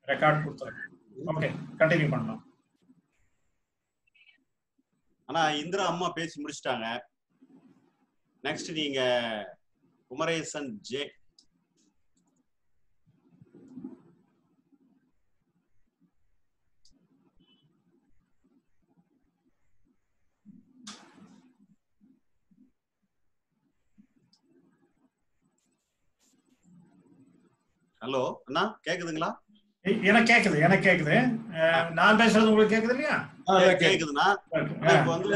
Record கொடுத்துருக்கேன் okay continue பண்ணலாம் ஆனா இந்திரா அம்மா பேசி முடிச்சிட்டாங்க நெக்ஸ்ட் நீங்க குமரேசன் ஜே ஹலோ அண்ணா கேக்குதுங்களா எ- எனக்கு கேக்குது எனக்கு கேக்குது அஹ், நான் பேசுறது உங்களுக்கு கேக்குது இல்லையா கேக்குதுண்ணா ஆனா இப்ப வந்து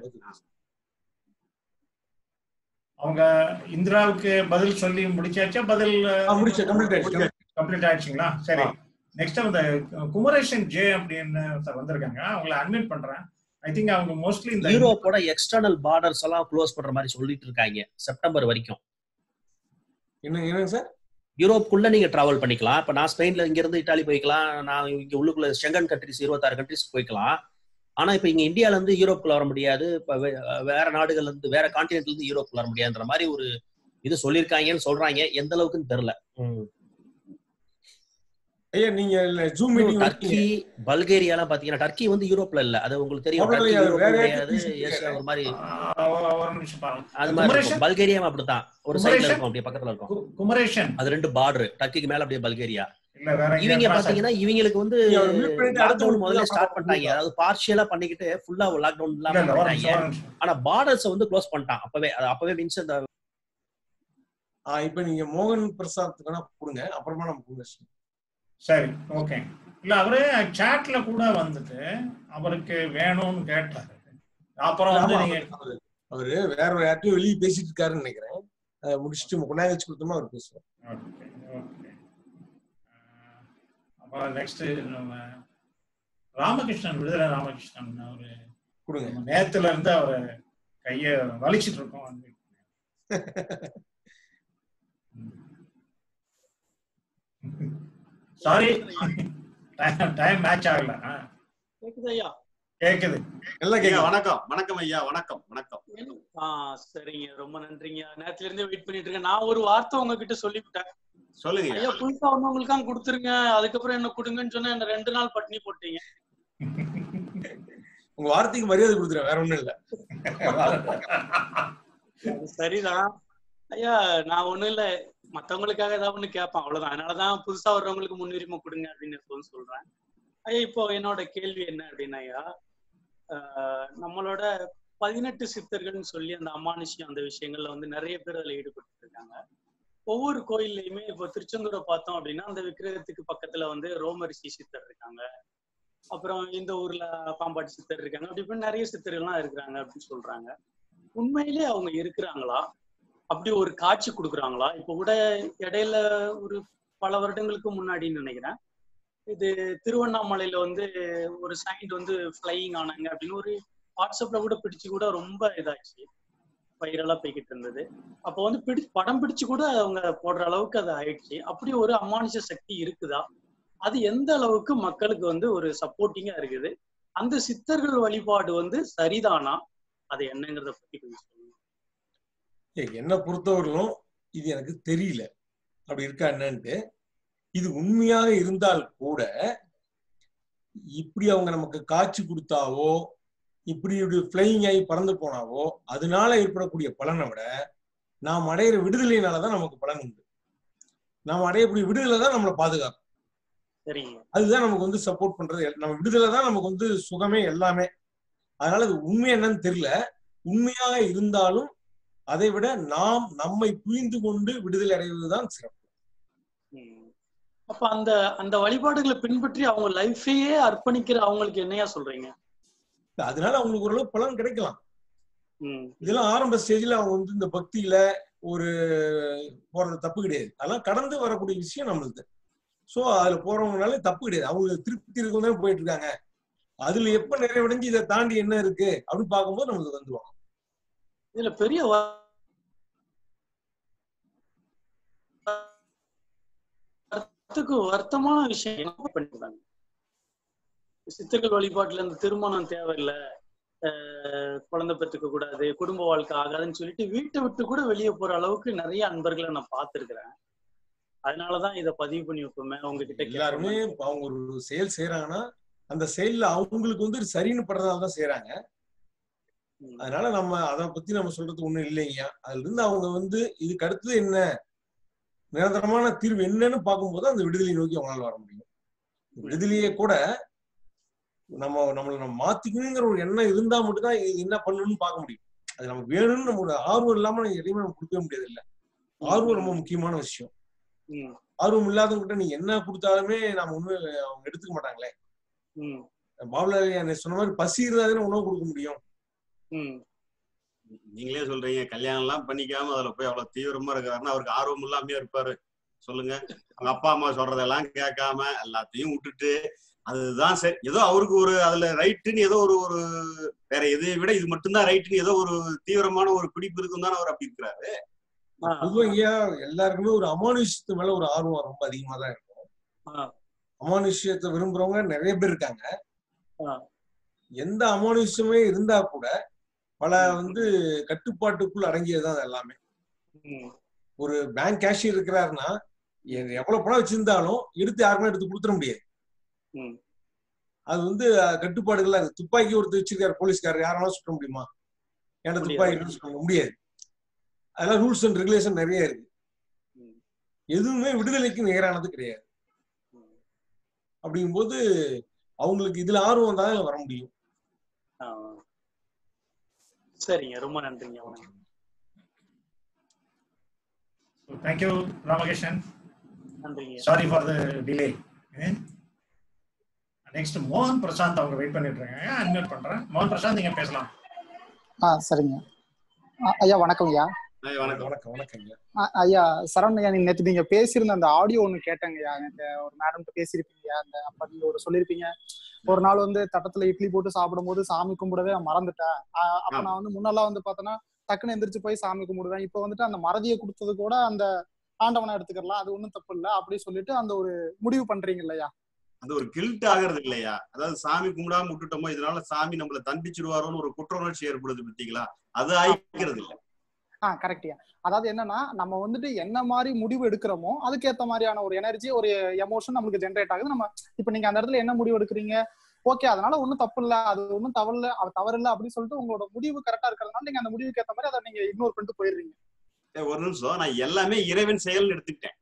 அவங்க இந்திராவுக்கு பதில் சொல்லி முடிச்சாச்சா பதில் முடிச்சு கம்ப்ளீட் ஆயிடுச்சு கம்ப்ளீட் ஆயிடுச்சுங்களா சரி நெக்ஸ்ட் அந்த குமரேஷன் ஜே அப்படின்னு ஒருத்தர் வந்திருக்காங்க அவங்கள அட்மிட் பண்றேன் ஐ திங்க் அவங்க மோஸ்ட்லி இந்த யூரோப்போட எக்ஸ்டர்னல் பார்டர்ஸ் எல்லாம் க்ளோஸ் பண்ற மாதிரி சொல்லிட்டு இருக்காங்க செப்டம்பர் வரைக்கும் என்ன என்னங்க சார் யூரோப்புக்குள்ள நீங்க டிராவல் பண்ணிக்கலாம் இப்ப நான் ஸ்பெயின்ல இங்க இருந்து இட்டாலி போய்க்கலாம் நான் இங்க உள்ளுக்குள்ள செங்கன் கண்ட்ரிஸ் இருபத்தாறு கண்ட்ரிஸ் போய்க்கலாம் ஆனா இப்ப இங்க இந்தியால இருந்து யூரோப்புக்குள்ள வர முடியாது இப்ப வே- வேற நாடுகள்ல இருந்து வேற கான்டினென்ட்ல இருந்து யூரோப்புக்குள்ள வர முடியாதுன்ற மாதிரி ஒரு இது சொல்லியிருக்காங்கன்னு சொல்றாங்க எந்த அளவுக்குன்னு தெரியல ஐயா நீங்க ஜூம் மீட்டிங் டர்க்கி பல்கேரியா எல்லாம் பாத்தீங்கன்னா டர்க்கி வந்து யூரோப்ல இல்ல அது உங்களுக்கு தெரியும் அவ்வளவு டர்க்கி இல்லையா, யூரோப் வேற கிடையாது countries ஏசியா ஒரு மாதிரி ஒரு நிமிஷம் பாருங்க அது மாதிரி குமரேஷன்? இருக்கும் பல்கேரியாவும் அப்படித்தான் ஒரு சைடுல குமரேஷன்? இருக்கும் அப்படியே பக்கத்துல இருக்கும் கு- குமரேஷன் அது ரெண்டு பார்டர் டர்க்கிக்கு மேல அப்படியே பல்கேரியா இல்ல வேற எங்கேயா இவங்க cross பாத்தீங்கன்னா இவங்களுக்கு வந்து நீங்க அவர் mute பண்ணிட்டு அடுத்த லாக்டவுன் ஒரு முதல்ல புதுசா ஸ்டார்ட் பண்ண பண்ணிட்டாங்க முடியுமா? அதாவது பார்ஷியலா பண்ணிக்கிட்டு ஃபுல்லா லாக்டவுன் இல்ல, இல்லாம இல்ல, ஒரு பண்ணிட்டாங்க நிமிஷம், ஒரு நிமிஷம். ஆனா பார்டர்ஸ் வந்து க்ளோஸ் பண்ணிட்டான் அப்பவே அது அப்பவே மீன்ஸ் அந்த ஆ, இப்ப நீங்க மோகன் பிரசாத் வேணா கொடுங்க அப்புறமா நம்ம கொடுங்க சரி ஓகே இல்ல அவரு சாட்ல கூட வந்துட்டு அவருக்கு வேணும்னு கேட்டாரு அப்புறம் வந்து ஆமா, நீங்க அவரு- அவரு வேற ஒரு யார்ட்டையும் வெளியே பேசிட்டு இருக்காருன்னு நினைக்கிறேன் அதை முடிச்சுட்டு கொண்டாந்து வச்சு கொடுத்தோம்னா அவர் பேசுவார் ஓகே ஓகே அப்புறம் நெக்ஸ்ட் நம்ம ராமகிருஷ்ணன் விடுதலை ராமகிருஷ்ணன் அவரு கொடுங்க நம்ம நேத்துல இருந்து அவரு கைய வலிச்சிட்டு இருக்கோம் வந்து சாரி டைம் மேட்ச் ஆகல ஆ, கேக்குது ஐயா கேக்குது நல்லா ஐயா கேட்க வணக்கம் வணக்கம் ஐயா வணக்கம் வணக்கம் ஆ சரிங்க ரொம்ப நன்றிங்க நேத்துல இருந்தே வெயிட் பண்ணிட்டு இருக்கேன் நான் ஒரு வார்த்தை உங்ககிட்ட சொல்லிவிட்டேன் சொல்லுங்க ஐயா ஐயா புதுசா வந்தவங்களுக்காக கொடுத்துருங்க அதுக்கப்புறம் என்ன கொடுங்கன்னு சொன்னா என்ன ரெண்டு நாள் பட்டினி போட்டீங்க உங்க வார்த்தைக்கு மரியாதை கொடுத்துறேன் வேற ஒண்ணும் இல்ல அது சரிதான் ஐயா நான் ஒண்ணும் இல்ல மத்தவங்களுக்காக ஏதாவது ஒண்ணு கேட்பேன் அவ்வளவுதான் அதனாலதான் புதுசா வர்றவங்களுக்கு முன்னுரிமை கொடுங்க அப்படின்னு எப்போதும் சொல்றேன் ஐயா இப்போ என்னோட கேள்வி என்ன அப்படின்னா ஐயா ஆஹ் நம்மளோட பதினெட்டு சித்தர்கள்னு சொல்லி அந்த அமானுஷ்யம் அந்த விஷயங்கள்ல வந்து நிறைய பேர் அதுல ஈடுபட்டு இருக்காங்க ஒவ்வொரு கோயில்லையுமே இப்போ திருச்செந்தூரை பார்த்தோம் அப்படின்னா அந்த விக்கிரகத்துக்கு பக்கத்துல வந்து ரோமரிஷி சித்தர் இருக்காங்க அப்புறம் இந்த ஊர்ல பாம்பாட்டி சித்தர் இருக்காங்க அப்படி இப்படி நிறைய சித்தர்கள்லாம் இருக்கிறாங்க அப்படின்னு சொல்றாங்க உண்மையிலே அவங்க இருக்கிறாங்களா அப்படி ஒரு காட்சி கொடுக்குறாங்களா இப்போ கூட இடையில ஒரு பல வருடங்களுக்கு முன்னாடின்னு நினைக்கிறேன் இது திருவண்ணாமலையில வந்து ஒரு சைண்ட் வந்து ஃப்ளையிங் ஆனாங்க அப்படின்னு ஒரு வாட்ஸ்அப்ல கூட பிடிச்சு கூட ரொம்ப இதாச்சு வைரலா போய்கிட்டு இருந்தது அப்போ வந்து பிடி படம் பிடிச்சு கூட அவங்க போடுற அளவுக்கு அது ஆயிடுச்சு அப்படி ஒரு அமானுஷ சக்தி இருக்குதா அது எந்த அளவுக்கு மக்களுக்கு வந்து ஒரு சப்போர்ட்டிங்கா இருக்குது அந்த சித்தர்கள் வழிபாடு வந்து சரிதானா அது என்னங்கிறத பத்தி கொஞ்சம் சொல்லுங்க ஏய், என்னை பொறுத்தவரையிலும் இது எனக்கு தெரியல அப்படி இருக்கா என்னன்ட்டு இது உண்மையாக இருந்தால் கூட இப்படி அவங்க நமக்கு காட்சி கொடுத்தாவோ இப்படி இப்படி ஃப்ளையிங் ஆகி பறந்து போனாவோ அதனால ஏற்படக்கூடிய பலனை விட நாம் அடையிற விடுதலையினாலதான் நமக்கு பலன் உண்டு நாம் அடையக்கூடிய விடுதலை தான் நம்மளை பாதுகாக்கும் சரிங்க அதுதான் நமக்கு வந்து சப்போர்ட் பண்றது நம்ம விடுதலை தான் நமக்கு வந்து சுகமே எல்லாமே அதனால அது உண்மை என்னன்னு தெரியல உண்மையாக இருந்தாலும் அதை விட நாம் நம்மை புரிந்து கொண்டு விடுதலை அடைவதுதான் சிறப்பு ம். அப்ப அந்த அந்த வழிபாடுகளை பின்பற்றி அவங்க லைஃபையே அர்ப்பணிக்கிற அவங்களுக்கு என்னையா சொல்றீங்க அதனால அவங்களுக்கு ஓரளவு பலன் கிடைக்கலாம் ம் இதெல்லாம் ஆரம்ப ஸ்டேஜ்ல அவங்க வந்து இந்த பக்தியில ஒரு போறது தப்பு கிடையாது அதெல்லாம் கடந்து வரக்கூடிய விஷயம் நம்மளுக்கு சோ அதுல போறவங்கனால தப்பு கிடையாது அவங்க திருப்தி இருக்கும் தான் போயிட்டு இருக்காங்க அதுல எப்ப நிறைவடைஞ்சு இதை தாண்டி என்ன இருக்கு அப்படின்னு பார்க்கும்போது நமக்கு வந்துருவாங்க இதுல பெரிய வ- வருத்தத்துக்கு வருத்தமான விஷயம் என்ன பண்ணிருக்காங்க சித்தர்கள் வழிபாட்டுல இந்த திருமணம் தேவையில்லை ஆஹ் குழந்தை பெற்றுக்க கூடாது குடும்ப வாழ்க்கை ஆகாதுன்னு சொல்லிட்டு வீட்டை விட்டு கூட வெளியே போற அளவுக்கு நிறைய அன்பர்களை நான் பார்த்திருக்கிறேன் அதனாலதான் இத பதிவு பண்ணி வைப்போமே உங்ககிட்ட எல்லாருமே கேட்கலாமே. இப்ப அவங்க ஒரு செயல் செய்யறாங்கன்னா அந்த செயல்ல அவங்களுக்கு வந்து சரின்னு படுறதால தான் செய்யறாங்க ம். அதனால நம்ம அதை பத்தி நம்ம சொல்றது ஒண்ணும் இல்லைங்கய்யா அதுல இருந்து அவங்க வந்து இதுக்கு அடுத்தது என்ன நிரந்தரமான தீர்வு என்னன்னு பார்க்கும்போது அந்த விடுதலை நோக்கி அவங்களால வர முடியும் விடுதலையே கூட நம்ம நம்மளை நம்ம மாத்திக்கணுங்கிற ஒரு எண்ணம் இருந்தா மட்டும்தான் இது என்ன பண்ணணும்னு பார்க்க முடியும் அது நமக்கு வேணும்னு நம்மளோட ஆர்வம் இல்லாம நம்ம எதையுமே நம்ம கொடுக்கவே முடியாது இல்ல ஆர்வம் ரொம்ப முக்கியமான விஷயம் ம், ஆர்வம் இல்லாதவங்கிட்ட நீ என்ன கொடுத்தாலுமே நாம ஒண்ணு அவங்க எடுத்துக்க மாட்டாங்களே ம், பாபுல என்ன சொன்ன மாதிரி பசி இருந்தாதானே உணவு கொடுக்க முடியும் ம். நீங்களே சொல்றீங்க கல்யாணம் எல்லாம் பண்ணிக்காம அதுல போய் அவ்வளவு தீவிரமா இருக்காருன்னா அவருக்கு ஆர்வம் இல்லாமயே இருப்பாரு சொல்லுங்க அவங்க அப்பா அம்மா சொல்றதெல்லாம் கேட்காம எல்லாத்தையும் விட்டுட்டு அதுதான் சரி ஏதோ அவருக்கு ஒரு அதுல ரைட்டுன்னு ஏதோ ஒரு ஒரு வேற எதை விட இது மட்டும்தான் ரைட்டுன்னு ஏதோ ஒரு தீவிரமான ஒரு பிடிப்பு இருக்கும் தானே அவர் அப்படி இருக்கிறாரு ஆ, பொதுவா ஐயா எல்லாருக்குமே ஒரு அமானுஷ்யத்து மேல ஒரு ஆர்வம் ரொம்ப அதிகமா தான் இருக்கும் ஆ, அமானுஷ்யத்தை விரும்புறவங்க நிறைய பேர் இருக்காங்க ஆ. எந்த அமானுஷ்யமே இருந்தா கூட பல வந்து கட்டுப்பாட்டுக்குள் அடங்கியதுதான் அது எல்லாமே ம், ஒரு பேங்க் கேஷியர் இருக்கிறாருன்னா எ- எவ்வளவு பணம் வச்சிருந்தாலும் எடுத்து யாருமே எடுத்து கொடுத்துட முடியாது ம். அது வந்து அஹ், கட்டுப்பாடுகள் அது துப்பாக்கி ஒருத்தர் வச்சிருக்காரு போலீஸ்காரர் யாராலும் சுட்ட முடியுமா ஏன்னா முடியாது. துப்பாக்கி இருக்குன்னு சொல்ல முடியாது அதெல்லாம் ரூல்ஸ் அண்ட் ரெகுலேஷன் நிறைய இருக்கு ம். எதுவுமே விடுதலைக்கு நிகரானது கிடையாது ம். அப்படிங்கும்போது அவங்களுக்கு இதுல ஆர்வம் தான் வர முடியும் ஆ. சரிங்க ரொம்ப நன்றிங்க வணக்கம் தேங்க்யூ ராமகிருஷ்ணன் நன்றிங்க sorry for the delay next மோகன் பிரசாந்த் அவங்க வெயிட் பண்ணிட்டு இருக்காங்க அன்மியூட் பண்றேன் மோகன் பிரசாந்த் நீங்க பேசலாம் ஆ சரிங்க ஆ, ஐயா வணக்கம் ஐயா ஐயா, வணக்கம் வணக்கம் வணக்கம் ஐயா. ஆ, ஐயா சரவணன் ஐயா நீங்க நேற்று நீங்க பேசியிருந்த அந்த ஆடியோ ஒன்று கேட்டேங்க ஐயா எனக்கு ஒரு மேடம்கிட்ட பேசியிருப்பீங்க அந்த அப்ப நீங்க ஒரு சொல்லியிருப்பீங்க ஒரு நாள் வந்து தட்டத்துல இட்லி போட்டு சாப்பிடும்போது சாமி கும்பிடவே நான் மறந்துட்டேன் ஆ, அப்ப ஆமா. நான் வந்து முன்னெல்லாம் வந்து பார்த்தோன்னா டக்குன்னு எந்திரிச்சு போய் சாமி கும்பிடுவேன் இப்போ வந்துட்டு அந்த மறதியை கொடுத்தது கூட அந்த ஆண்டவனை எடுத்துக்கலாம் அது ஒன்றும் தப்பு இல்லை அப்படி சொல்லிட்டு அந்த ஒரு முடிவு பண்றீங்க இல்லையா அது ஒரு கில்ட் ஆகிறது இல்லையா அதாவது சாமி கும்பிடாம விட்டுட்டோமோ இதனால சாமி நம்மள தண்டிச்சிருவாரோன்னு ஒரு குற்ற உணர்ச்சி ஏற்படுது பார்த்தீங்களா அது ஆயிக்கிறது இல்ல ஆ கரெக்டியா அதாவது என்னன்னா நம்ம வந்துட்டு என்ன மாதிரி முடிவு எடுக்கிறோமோ அதுக்கேத்த மாதிரியான ஒரு எனர்ஜி ஒரு எமோஷன் நம்மளுக்கு ஜென்ரேட் ஆகுது நம்ம இப்ப நீங்க அந்த இடத்துல என்ன முடிவு எடுக்கிறீங்க ஓகே அதனால ஒண்ணும் தப்பு இல்ல அது ஒண்ணும் தவறு இல்ல அது தவறு இல்ல அப்படின்னு சொல்லிட்டு உங்களோட முடிவு கரெக்டா இருக்கிறதுனால நீங்க அந்த முடிவுக்கு ஏத்த மாதிரி அதை நீங்க இக்னோர் பண்ணிட்டு போயிடுறீங்க ஏய், ஒரு நிமிஷம் நான் எல்லாமே இறைவன் செயல்னு எடுத்துக்கிட்டேன்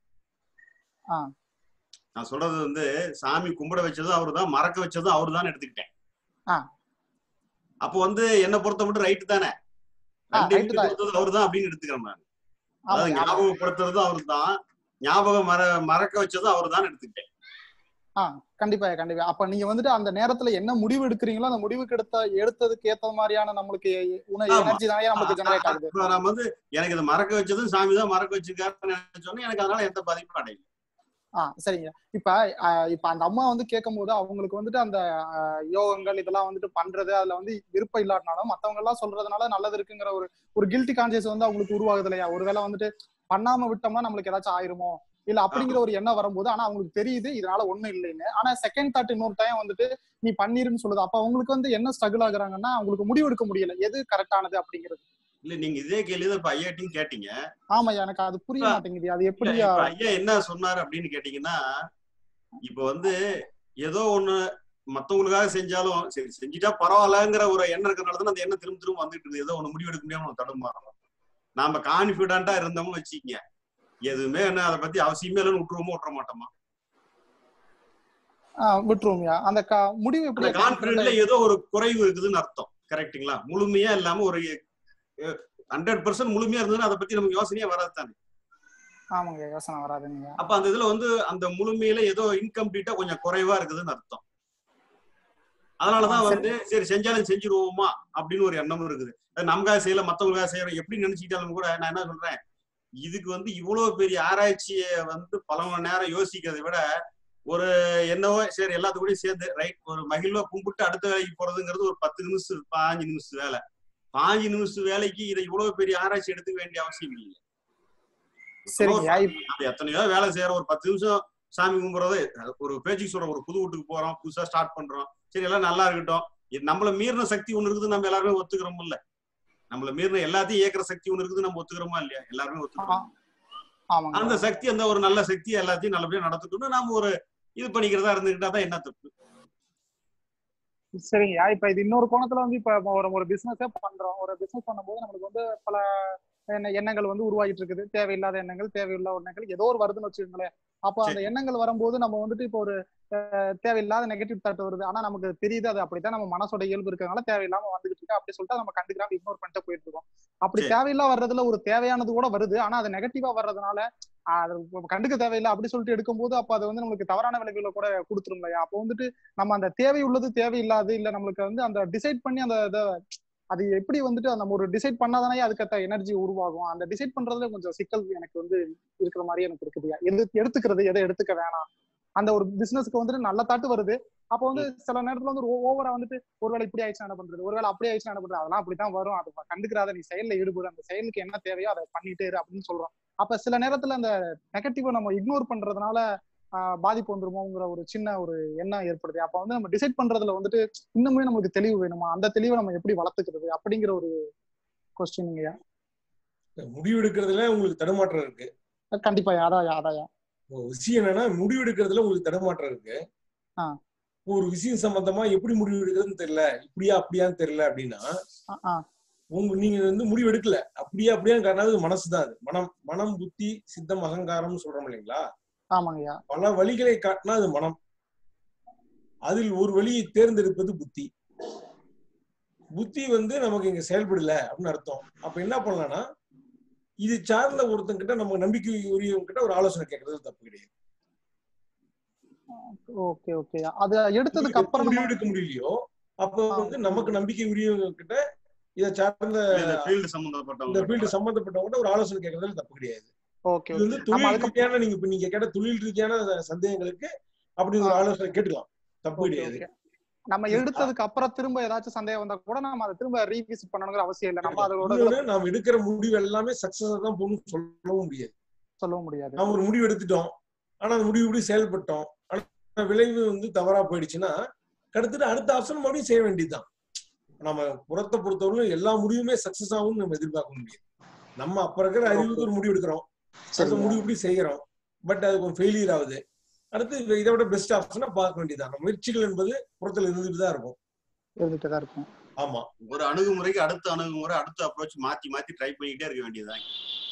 ஆ. நான் சொல்றது வந்து சாமி கும்பிட வச்சதும் அவர்தான் மறக்க வச்சதும் அவர்தான் எடுத்துக்கிட்டேன் ஆ. அப்போ வந்து என்ன பொறுத்த மட்டும் ரைட்டு தானே ஆ, ரெண்டு right வீட்டு தான். கொடுத்தது அவர்தான் அப்படின்னு எடுத்துக்கிறேன் நான் ஆமா அதாவது ஆமா. ஞாபகப்படுத்துறதும் அவர்தான் ஞாபகம் மற மறக்க வச்சதும் அவர்தான் எடுத்துக்கிட்டேன் கண்டிப்பா கண்டிப்பா அப்ப நீங்க வந்துட்டு அந்த நேரத்துல என்ன முடிவு எடுக்கிறீங்களோ அந்த முடிவுக்கு எடுத்த எடுத்ததுக்கு ஏத்த மாதிரியான நம்மளுக்கு உணவு ஆமா. எனர்ஜி தானே நமக்கு ஜெனரேட் ஆகுது இப்ப நம்ம வந்து எனக்கு இதை மறக்க வச்சதும் சாமி தான் மறக்க வச்சிருக்காருன்னு நினைச்சோன்னே எனக்கு அதனால எந்த பாதிப்பும் அடையல ஆ சரிங்க இப்ப ஆஹ் இப்ப அந்த அம்மா வந்து கேட்கும் போது அவங்களுக்கு வந்துட்டு அந்த ஆஹ் யோகங்கள் இதெல்லாம் வந்துட்டு பண்றது அதுல வந்து விருப்பம் இல்லாட்டினாலும் மத்தவங்க எல்லாம் சொல்றதுனால நல்லது இருக்குங்கிற ஒரு ஒரு கில்ட்டி கான்சியஸ் வந்து அவங்களுக்கு உருவாகுது இல்லையா ஒருவேளை வந்துட்டு பண்ணாம விட்டோம்னா நம்மளுக்கு ஏதாச்சும் ஆயிருமோ இல்ல அப்படிங்கிற ஒரு எண்ணம் வரும்போது ஆனா அவங்களுக்கு தெரியுது இதனால ஒண்ணும் இல்லைன்னு ஆனா செகண்ட் தாட் இன்னொரு டைம் வந்துட்டு நீ பண்ணிருன்னு சொல்லுது அப்ப அவங்களுக்கு வந்து என்ன ஸ்ட்ரகிள் ஆகுறாங்கன்னா அவங்களுக்கு முடிவு எடுக்க முடியல எது கரெக்டானது அப்படிங்கிறது இல்ல நீங்க இதே கேள்விதான் இப்ப ஐயாட்டையும் கேட்டீங்க ஆமா எனக்கு அது புரிய ஆ. மாட்டேங்குது அது இல்ல, எப்படி இப்ப ஐயா என்ன சொன்னாரு அப்படின்னு கேட்டீங்கன்னா இப்ப வந்து ஏதோ ஒண்ணு மத்தவங்களுக்காக செஞ்சாலும் சரி செஞ்சுட்டா பரவாயில்லங்கிற ஒரு எண்ணம் இருக்கிறனாலதான் அந்த எண்ணம் திரும்ப திரும்ப வந்துட்டு இருக்குது ஏதோ ஒண்ணு முடிவு எடுக்க முடியாம நம்ம தடுமாறோம் நாம கான்பிடண்டா இருந்தோம்னு வச்சுக்கங்க எதுவுமே என்ன அதை பத்தி அவசியமே இல்லைன்னு விட்டுருவோமோ விட்டுற மாட்டோமா ஆஹ் விட்டுருவோம்யா அந்த க- முடிவு அந்த எப்படி கான்பிடன்ட்ல ஏதோ ஒரு குறைவு இருக்குதுன்னு அர்த்தம் கரெக்ட்டுங்களா முழுமையா இல்லாம ஒரு ஹண்ட்ரட் பர்சன்ட் முழுமையா இருந்ததுன்னா அதை பத்தி நமக்கு யோசனையே வராது தானே ஆமாங்க யோசனை வராதுங்க அப்ப அந்த இதுல வந்து அந்த முழுமையில ஏதோ இன்கம்ப்ளீட்டா கொஞ்சம் குறைவா இருக்குதுன்னு அர்த்தம் அதனாலதான் ஆ, சரி. வந்து சரி செஞ்சாலும் செஞ்சிருவோமா அப்படின்னு ஒரு எண்ணம் இருக்குது அது நமக்காக செய்யல மத்தவங்களுக்காக செய்யறோம் எப்படி நினைச்சுக்கிட்டாலும் கூட நான் என்ன சொல்றேன் இதுக்கு வந்து இவ்வளவு பெரிய ஆராய்ச்சிய வந்து பல மணி நேரம் யோசிக்கிறதை விட ஒரு என்னவோ சரி எல்லாத்துக்கூடயும் சேர்ந்து ரைட் ஒரு மகிழ்வா கும்பிட்டு அடுத்த வேலைக்கு போறதுங்கிறது ஒரு பத்து நிமிஷம் பாஞ்சு நிமிஷம் வேலை பாஞ்சு நிமிஷம் வேலைக்கு இதை இவ்வளவு பெரிய ஆராய்ச்சி எடுத்துக்க வேண்டிய அவசியம் இல்லை சரிங்கய்யா இப்ப அது எத்தனையோ வேலை செய்யற ஒரு பத்து நிமிஷம் சாமி கும்பிடுறது ஒரு பேச்சுக்கு சொல்றோம் ஒரு புது வீட்டுக்கு போறோம் புதுசா ஸ்டார்ட் பண்றோம் சரி எல்லாம் நல்லா இருக்கட்டும் இது நம்மள மீறின சக்தி ஒண்ணு இருக்குது நம்ம எல்லாருமே ஒத்துக்கிறோம் இல்ல நம்மள மீறின எல்லாத்தையும் இயக்குற சக்தி ஒண்ணு இருக்குது நம்ம ஒத்துக்கிறோமா இல்லையா எல்லாருமே ஒத்துக்கிறோம் ஆமாங்க அந்த சக்தி அந்த ஒரு நல்ல சக்தி எல்லாத்தையும் நல்லபடியா நடத்தணும்னு நாம ஒரு இது பண்ணிக்கிறதா இருந்துகிட்டா தான் என்ன தப்பு சரிங்கய்யா இப்ப இது இன்னொரு கோணத்துல வந்து இப்ப ஒரு ஒரு பிசினஸே பண்றோம் ஒரு பிசினஸ் பண்ணும்போது நம்மளுக்கு வந்து பல எண்ண- எண்ணங்கள் வந்து உருவாகிட்டு இருக்குது தேவையில்லாத எண்ணங்கள் தேவையில்லாத எண்ணங்கள் ஏதோ ஒரு வருதுன்னு வச்சுக்கோங்களேன் அப்போ அந்த சரி. எண்ணங்கள் வரும்போது நம்ம வந்துட்டு இப்போ ஒரு அஹ், தேவையில்லாத நெகட்டிவ் தாட் வருது ஆனா நமக்கு தெரியுது அது அப்படித்தான் நம்ம மனசோட இயல்பு இருக்கிறதுனால தேவையில்லாம வந்துகிட்டு இருக்கு அப்படி சொல்லிட்டு நம்ம கண்டுக்கிறாம இக்னோர் பண்ணிட்டு போயிட்டு இருக்கோம் அப்படி சரி. தேவையில்லா வர்றதுல ஒரு தேவையானது கூட வருது ஆனா அது நெகட்டிவா வர்றதுனால ஆஹ், அது கண்டுக்க தேவையில்லை அப்படி சொல்லிட்டு எடுக்கும்போது அப்ப அது வந்து நம்மளுக்கு தவறான விளைவுகளை கூட கொடுத்துரும் இல்லையா அப்போ வந்துட்டு நம்ம அந்த தேவை உள்ளது தேவையில்லாது இல்ல நம்மளுக்கு வந்து அந்த டிசைட் பண்ணி அந்த இதை அது எப்படி வந்துட்டு நம்ம ஒரு டிசைட் பண்ணாதானே அதுக்கேற்ற எனர்ஜி உருவாகும் அந்த டிசைட் பண்றதுல கொஞ்சம் சிக்கல் எனக்கு வந்து இருக்கிற மாதிரி எனக்கு இருக்குது எது எடுத்துக்கிறது எதை எடுத்துக்க வேணாம் அந்த ஒரு பிசினஸ்க்கு வந்துட்டு நல்ல தாட்டு வருது அப்போ வந்து சில நேரத்துல வந்து ஓவரா வந்துட்டு ஒருவேளை இப்படி ஆயிடுச்சுன்னா என்ன பண்றது ஒருவேளை அப்படி ஆயிடுச்சுன்னா என்ன பண்றது அதெல்லாம் அப்படித்தான் வரும் அது கண்டுக்கிறாத நீ செயல்ல ஈடுபடு அந்த செயலுக்கு என்ன தேவையோ அதை பண்ணிட்டே இரு அப்படின்னு சொல்றோம் அப்ப சில நேரத்துல அந்த நெகட்டிவ நம்ம இக்னோர் பண்றதுனால ஆஹ் பாதிப்பு வந்துருமோங்கிற ஒரு சின்ன ஒரு எண்ணம் ஏற்படுது அப்ப வந்து நம்ம டிசைட் பண்றதுல வந்துட்டு இன்னுமே நமக்கு தெளிவு வேணுமா அந்த தெளிவை நம்ம எப்படி வளர்த்துக்கிறது அப்படிங்கிற ஒரு கொஸ்டின்ங்கய்யா முடிவெடுக்கிறதுல உங்களுக்கு தடுமாற்றம் இருக்கு கண்டிப்பா அதாயா அதாயா ஒரு விஷயம் என்னன்னா முடிவெடுக்கிறதுல உங்களுக்கு தடுமாற்றம் இருக்கு ஆ. ஒரு விஷயம் சம்பந்தமா எப்படி முடிவு எடுக்கிறதுன்னு தெரியல இப்படியா அப்படியான்னு தெரியல அப்படின்னா ஆ, ஆ, உங்க நீங்க வந்து முடிவு எடுக்கல அப்படியா அப்படியான்னு காரணம் அது மனசுதான் அது மனம் மனம் புத்தி சித்தம் அகங்காரம்னு சொல்றோம் இல்லைங்களா ஆமாங்கய்யா பல வழிகளை காட்டினா அது மனம் அதில் ஒரு வழியை தேர்ந்தெடுப்பது புத்தி புத்தி வந்து நமக்கு இங்க செயல்படல அப்படின்னு அர்த்தம் அப்ப என்ன பண்ணலாம்னா இது சார்ந்த ஒருத்தங்கிட்ட நம்ம நம்பிக்கை உரியவங்க கிட்ட ஒரு ஆலோசனை கேட்கறது தப்பு கிடையாது ஓகே ஓகே அது எடுத்ததுக்கு எப்ப அப்புறம் முடிவு நம்ம- எடுக்க முடியலையோ அப்போ ஆ. வந்து நமக்கு நம்பிக்கை உரியவங்க கிட்ட இதை சார்ந்த இந்த ஃபீல்டு இந்த சம்பந்தப்பட்டவங்க ஃபீல்டு சம்பந்தப்பட்டவங்க ஒரு ஆலோசனை கேட்கறதுல தப்பு கிடையாது ஓகே இது வந்து ஓகே நம்ம தொழில் அதுக்கு ரீதியான நீங்க இப்ப நீங்க கேட்ட தொழில் ரீதியான சந்தேகங்களுக்கு அப்படி ஒரு ஆ. ஆலோசனை கேட்டுக்கலாம் தப்பு ஓகே கிடையாது ஓகே நம்ம எடுத்ததுக்கு அப்புறம் திரும்ப ஏதாச்சும் சந்தேகம் வந்தா கூட நம்ம அதை திரும்ப ரீவிசிட் பண்ணணுங்கிற அவசியம் இல்லை நம்ம அதோட இதுல இன்னொன்னு நாம் எடுக்கிற முடிவு எல்லாமே சக்சஸ் தான் போகணும்னு சொல்லவும் முடியாது சொல்லவும் முடியாது நாம் ஒரு முடிவு எடுத்துட்டோம் ஆனா அந்த முடிவு இப்படி செயல்பட்டோம் ஆனா விளைவு வந்து தவறா போயிடுச்சுன்னா அடுத்துட்டு அடுத்த ஆப்ஷன் மறுபடியும் செய்ய வேண்டியதுதான் நம்ம புறத்தை பொறுத்தவரைக்கும் எல்லா முடிவுமே சக்சஸ் ஆகும்னு நம்ம எதிர்பார்க்க முடியாது நம்ம அப்ப இருக்கிற அறிவுக்கு ஒரு முடிவு எடுக்கிறோம் அந்த சரிங்க முடிவு இப்படி செய்யறோம் பட் அது கொஞ்சம் ஃபெயிலியர் ஆகுது அடுத்து இதை- இதை விட பெஸ்ட் ஆப்ஷனா பார்க்க வேண்டியதுதான் நம்ம முயற்சிகள் என்பது புறத்துல இருந்துட்டு தான் இருக்கும் இருந்துட்டு தான் இருக்கும் ஆமா ஒரு அணுகுமுறைக்கு அடுத்த அணுகுமுறை அடுத்த அப்ரோச் மாத்தி மாத்தி ட்ரை பண்ணிக்கிட்டே இருக்க வேண்டியதுதான்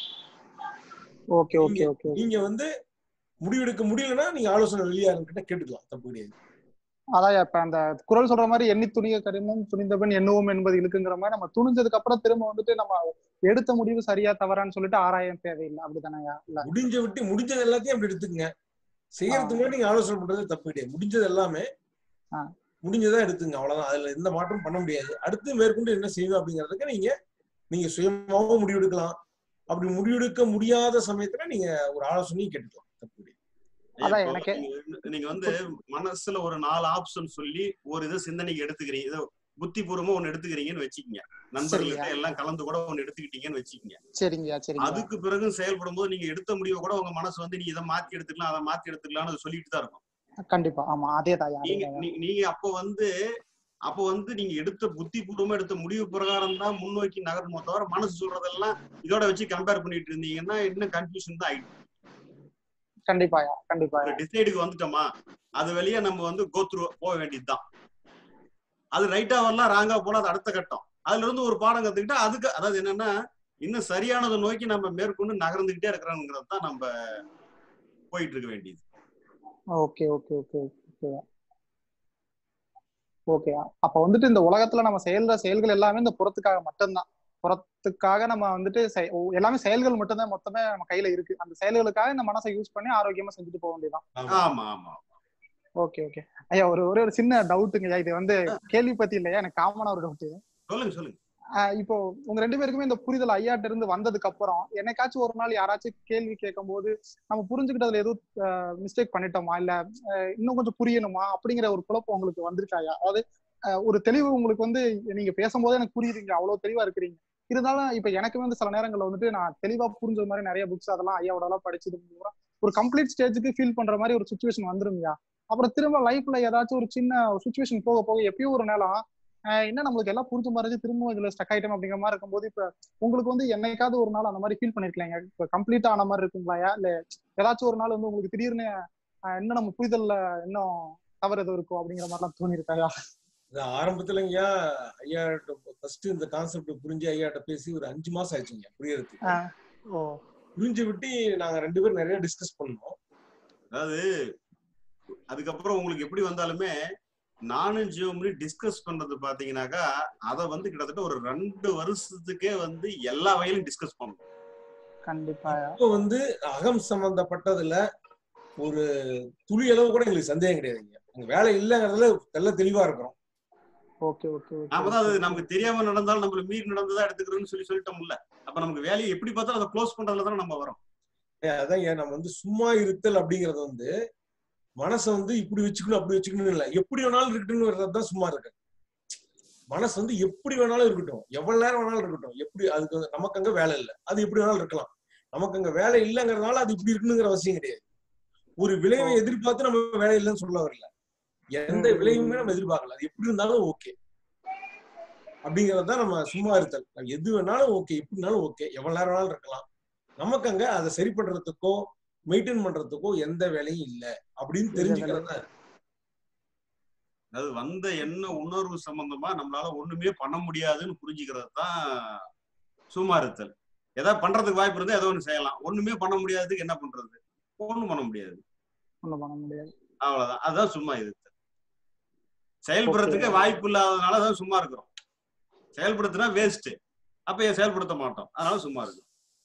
ஓகே ஓகே ஓகே நீங்க வந்து முடிவெடுக்க முடியலன்னா நீங்க ஆலோசனை வெளியாருங்கிட்ட கேட்டுக்கலாம் தப்பு கிடையாது அதான் இப்ப அந்த குரல் சொல்ற மாதிரி எண்ணி துணிய கரிமும் துணிந்தவன் எண்ணுவோம் என்பது இழுக்குங்கிற மாதிரி நம்ம துணிஞ்சதுக்கு அப்புறம் திரும்ப வந்துட்டு நம்ம எடுத்த முடிவு சரியா தவறான்னு சொல்லிட்டு ஆராய தேவையில்லை அப்படிதானயா இல்ல முடிஞ்ச விட்டு முடிஞ்சது எல்லாத்தையும் அப்படி எடுத்துக்கங்க செய்யறதுக்கு முன்னாடி நீங்க ஆலோசனை பண்றது தப்பு கிடையாது முடிஞ்சது எல்லாமே ஆ. முடிஞ்சதா எடுத்துங்க அவ்வளவுதான் அதுல எந்த மாற்றமும் பண்ண முடியாது அடுத்து மேற்கொண்டு என்ன செய்யணும் அப்படிங்கறதுக்கு நீங்க நீங்க சுயமாவும் முடிவெடுக்கலாம் அப்படி முடிவெடுக்க முடியாத சமயத்துல நீங்க ஒரு ஆலோசனையும் கேட்டுக்கலாம் தப்பு கிடையாது அதான் இப்போ எனக்கு- நீங்க- நீங்க வந்து மனசுல ஒரு நாலு ஆப்ஷன் சொல்லி ஒரு இது சிந்தனைக்கு எடுத்துக்கிறீங்க இது புத்திபூர்வமா ஒண்ணு எடுத்துக்கிறீங்கன்னு வச்சுக்கோங்க நண்பர்கள்ட்ட சரிங்க. எல்லாம் கலந்து கூட ஒண்ணு எடுத்துக்கிட்டீங்கன்னு வச்சுக்கோங்க சரிங்கய்யா சரிங்க அதுக்கு பிறகு செயல்படும் போது நீங்க எடுத்த முடிவை கூட உங்க மனசு வந்து நீ இதை மாத்தி எடுத்துக்கலாம் அதை மாத்தி எடுத்துக்கலாம்னு அது சொல்லிட்டு தான் இருக்கும் கண்டிப்பா ஆமா அதே தாயா நீங்க நீ- நீங்க அப்போ வந்து அப்போ வந்து நீங்க எடுத்த புத்திபூர்வமா எடுத்த முடிவு பிரகாரம் தான் முன்னோக்கி நகரணுமோ தவிர மனசு சொல்றதெல்லாம் இதோட வச்சு கம்பேர் பண்ணிட்டு இருந்தீங்கன்னா இன்னும் கன்ஃபியூஷன் தான் ஆயிடும் கண்டிப்பாயா கண்டிப்பா ஒரு டிசைடுக்கு வந்துட்டோமா அது வழியா நம்ம வந்து கோத்ரூ போக வேண்டியதுதான் அது ரைட்டா வரலாம் ராங்கா போனா அது அடுத்த கட்டம் அதுல இருந்து ஒரு பாடம் கத்துக்கிட்டா அதுக்கு அதாவது என்னன்னா இன்னும் சரியானதை நோக்கி நம்ம மேற்கொண்டு நகர்ந்துகிட்டே இருக்கிறோங்கிறது தான் நம்ம போயிட்டு இருக்க வேண்டியது okay okay okay okay okay அப்ப வந்துட்டு இந்த உலகத்துல நம்ம செயல்ற செயல்கள் எல்லாமே இந்த புறத்துக்காக மட்டும்தான் புறத்துக்காக நம்ம வந்துட்டு செய- ஓ, எல்லாமே செயல்கள் மட்டும்தான் மொத்தமே நம்ம கையில இருக்கு அந்த செயல்களுக்காக இந்த மனசை யூஸ் பண்ணி ஆரோக்கியமா செஞ்சுட்டு போக வேண்டியதான் ஆமா ஆமா ஓகே ஓகே ஐயா ஒரு ஒரே ஒரு சின்ன டவுட்டுங்கய்யா இது வந்து கேள்வி பத்தி இல்லையா எனக்கு காமனா ஒரு டவுட் சொல்லுங்க சொல்லுங்க இப்போ உங்க ரெண்டு பேருக்குமே இந்த புரிதல் ஐயாட்ட இருந்து வந்ததுக்கு அப்புறம் என்னைக்காச்சும் ஒரு நாள் யாராச்சும் கேள்வி கேட்கும் போது நம்ம புரிஞ்சுக்கிட்டதுல எதுவும் மிஸ்டேக் பண்ணிட்டோமா இல்ல அஹ், இன்னும் கொஞ்சம் புரியணுமா அப்படிங்கிற ஒரு குழப்பம் உங்களுக்கு வந்திருக்காயா அதாவது அஹ், ஒரு தெளிவு உங்களுக்கு வந்து நீங்க பேசும்போதே எனக்கு புரியுதுங்க அவ்வளவு தெளிவா இருக்கிறீங்க இருந்தாலும் இப்ப எனக்கு வந்து சில நேரங்கள்ல வந்துட்டு நான் தெளிவா புரிஞ்ச மாதிரி நிறைய புக்ஸ் அதெல்லாம் ஐயாவோட எல்லாம் படிச்சது பூரா ஒரு கம்ப்ளீட் ஸ்டேஜுக்கு ஃபீல் பண்ற மாதிரி ஒரு சுச்சுவேஷன் வந்துருங்கயா அப்புறம் திரும்ப லைஃப்ல ஏதாச்சும் ஒரு சின்ன சுச்சுவேஷன் போக போக எப்பயும் ஒரு நேரம் ஆஹ் என்ன நம்மளுக்கு எல்லாம் புரிஞ்ச மாதிரி திரும்ப இதுல ஸ்டக் ஆயிட்டோம் அப்படிங்கிற மாதிரி இருக்கும்போது இப்ப உங்களுக்கு வந்து என்னைக்காவது ஒரு நாள் அந்த மாதிரி ஃபீல் பண்ணிருக்கீங்க இப்ப கம்ப்ளீட்டா ஆன மாதிரி இருக்குங்களா இல்ல ஏதாச்சும் ஒரு நாள் வந்து உங்களுக்கு திடீர்னு ஆஹ் இன்னும் நம்ம புரிதல்ல இன்னும் தவறு எதுவும் இருக்கும் அப்படிங்கிற மாதிரிலாம் தோணி இருக்காயா இது ஆரம்பத்துல ஐயா ஐயா ஃபர்ஸ்ட் இந்த கான்செப்ட் புரிஞ்சு ஐயாட்ட பேசி ஒரு அஞ்சு மாசம் ஆச்சுங்க புரியறதுக்கு ஓ புரிஞ்சு விட்டு நாங்க ரெண்டு பேரும் நிறைய டிஸ்கஸ் பண்ணோம் அதாவது அதுக்கப்புறம் உங்களுக்கு எப்படி வந்தாலுமே நானும் ஜியோமணி டிஸ்கஸ் பண்றது பாத்தீங்கன்னாக்கா அதை வந்து கிட்டத்தட்ட ஒரு ரெண்டு வருஷத்துக்கே வந்து எல்லா வகையிலும் டிஸ்கஸ் பண்ணோம் கண்டிப்பா இப்போ வந்து அகம் சம்பந்தப்பட்டதுல ஒரு துளி அளவு கூட எங்களுக்கு சந்தேகம் கிடையாதுங்க அங்க வேலை இல்லைங்கிறதுல தெல்ல தெளிவா இருக்கிறோம் ஓகே ஓகே நாம தான் அது நமக்கு தெரியாம நடந்தாலும் நம்மள மீறி நடந்ததா எடுத்துக்கிறோம்னு சொல்லி சொல்லிட்டோம்ல அப்ப நமக்கு வேலையை எப்படி பார்த்தாலும் அதை க்ளோஸ் பண்றதுல தானே நம்ம வரோம் அதான் ஏன் நம்ம வந்து சும்மா இருத்தல் அப்படிங்கறது வந்து மனசை வந்து இப்படி வச்சுக்கணும் அப்படி வச்சுக்கணும் இல்ல எப்படி வேணாலும் இருக்கட்டும்னு தான் சும்மா இருக்கு மனசு வந்து எப்படி வேணாலும் இருக்கட்டும் எவ்வளவு நேரம் வேணாலும் இருக்கட்டும் எப்படி அதுக்கு வந்து நமக்கு அங்க வேலை இல்லை அது எப்படி வேணாலும் இருக்கலாம் நமக்கு அங்க வேலை இல்லைங்கிறதுனால அது இப்படி இருக்கணுங்கிற அவசியம் கிடையாது ஒரு விளைவை எதிர்பார்த்து நம்ம வேலை இல்லைன்னு சொல்ல வரல எந்த விளைவுமே நம்ம எதிர்பார்க்கல அது எப்படி இருந்தாலும் ஓகே அப்படிங்கறது தான் நம்ம சும்மா இருத்தல் நம்ம எது வேணாலும் ஓகே எப்படினாலும் ஓகே எவ்வளவு நேரம் வேணாலும் இருக்கலாம் நமக்கு அங்க அதை சரி பண்றதுக்கோ மெயின்டைன் பண்றதுக்கோ எந்த வேலையும் இல்லை அப்படின்னு தெரிஞ்சுக்கிறது தான் அதாவது வந்த என்ன உணர்வு சம்பந்தமா நம்மளால ஒண்ணுமே பண்ண முடியாதுன்னு புரிஞ்சுக்கிறது தான் சும்மா இருத்தல் ஏதாவது பண்றதுக்கு வாய்ப்பு இருந்தா ஏதோ ஒண்ணு செய்யலாம் ஒண்ணுமே பண்ண முடியாததுக்கு என்ன பண்றது ஒண்ணும் பண்ண முடியாது ஒண்ணும் பண்ண முடியாது அவ்வளவுதான் அதுதான் சும்மா இருத்தல் செயல்படுறதுக்கு வாய்ப்பு இல்லாததுனால தான் சும்மா இருக்கிறோம் செயல்படுத்தினா வேஸ்ட் அப்ப ஏன் செயல்படுத்த மாட்டோம் அதனால சும்மா இருக்கும்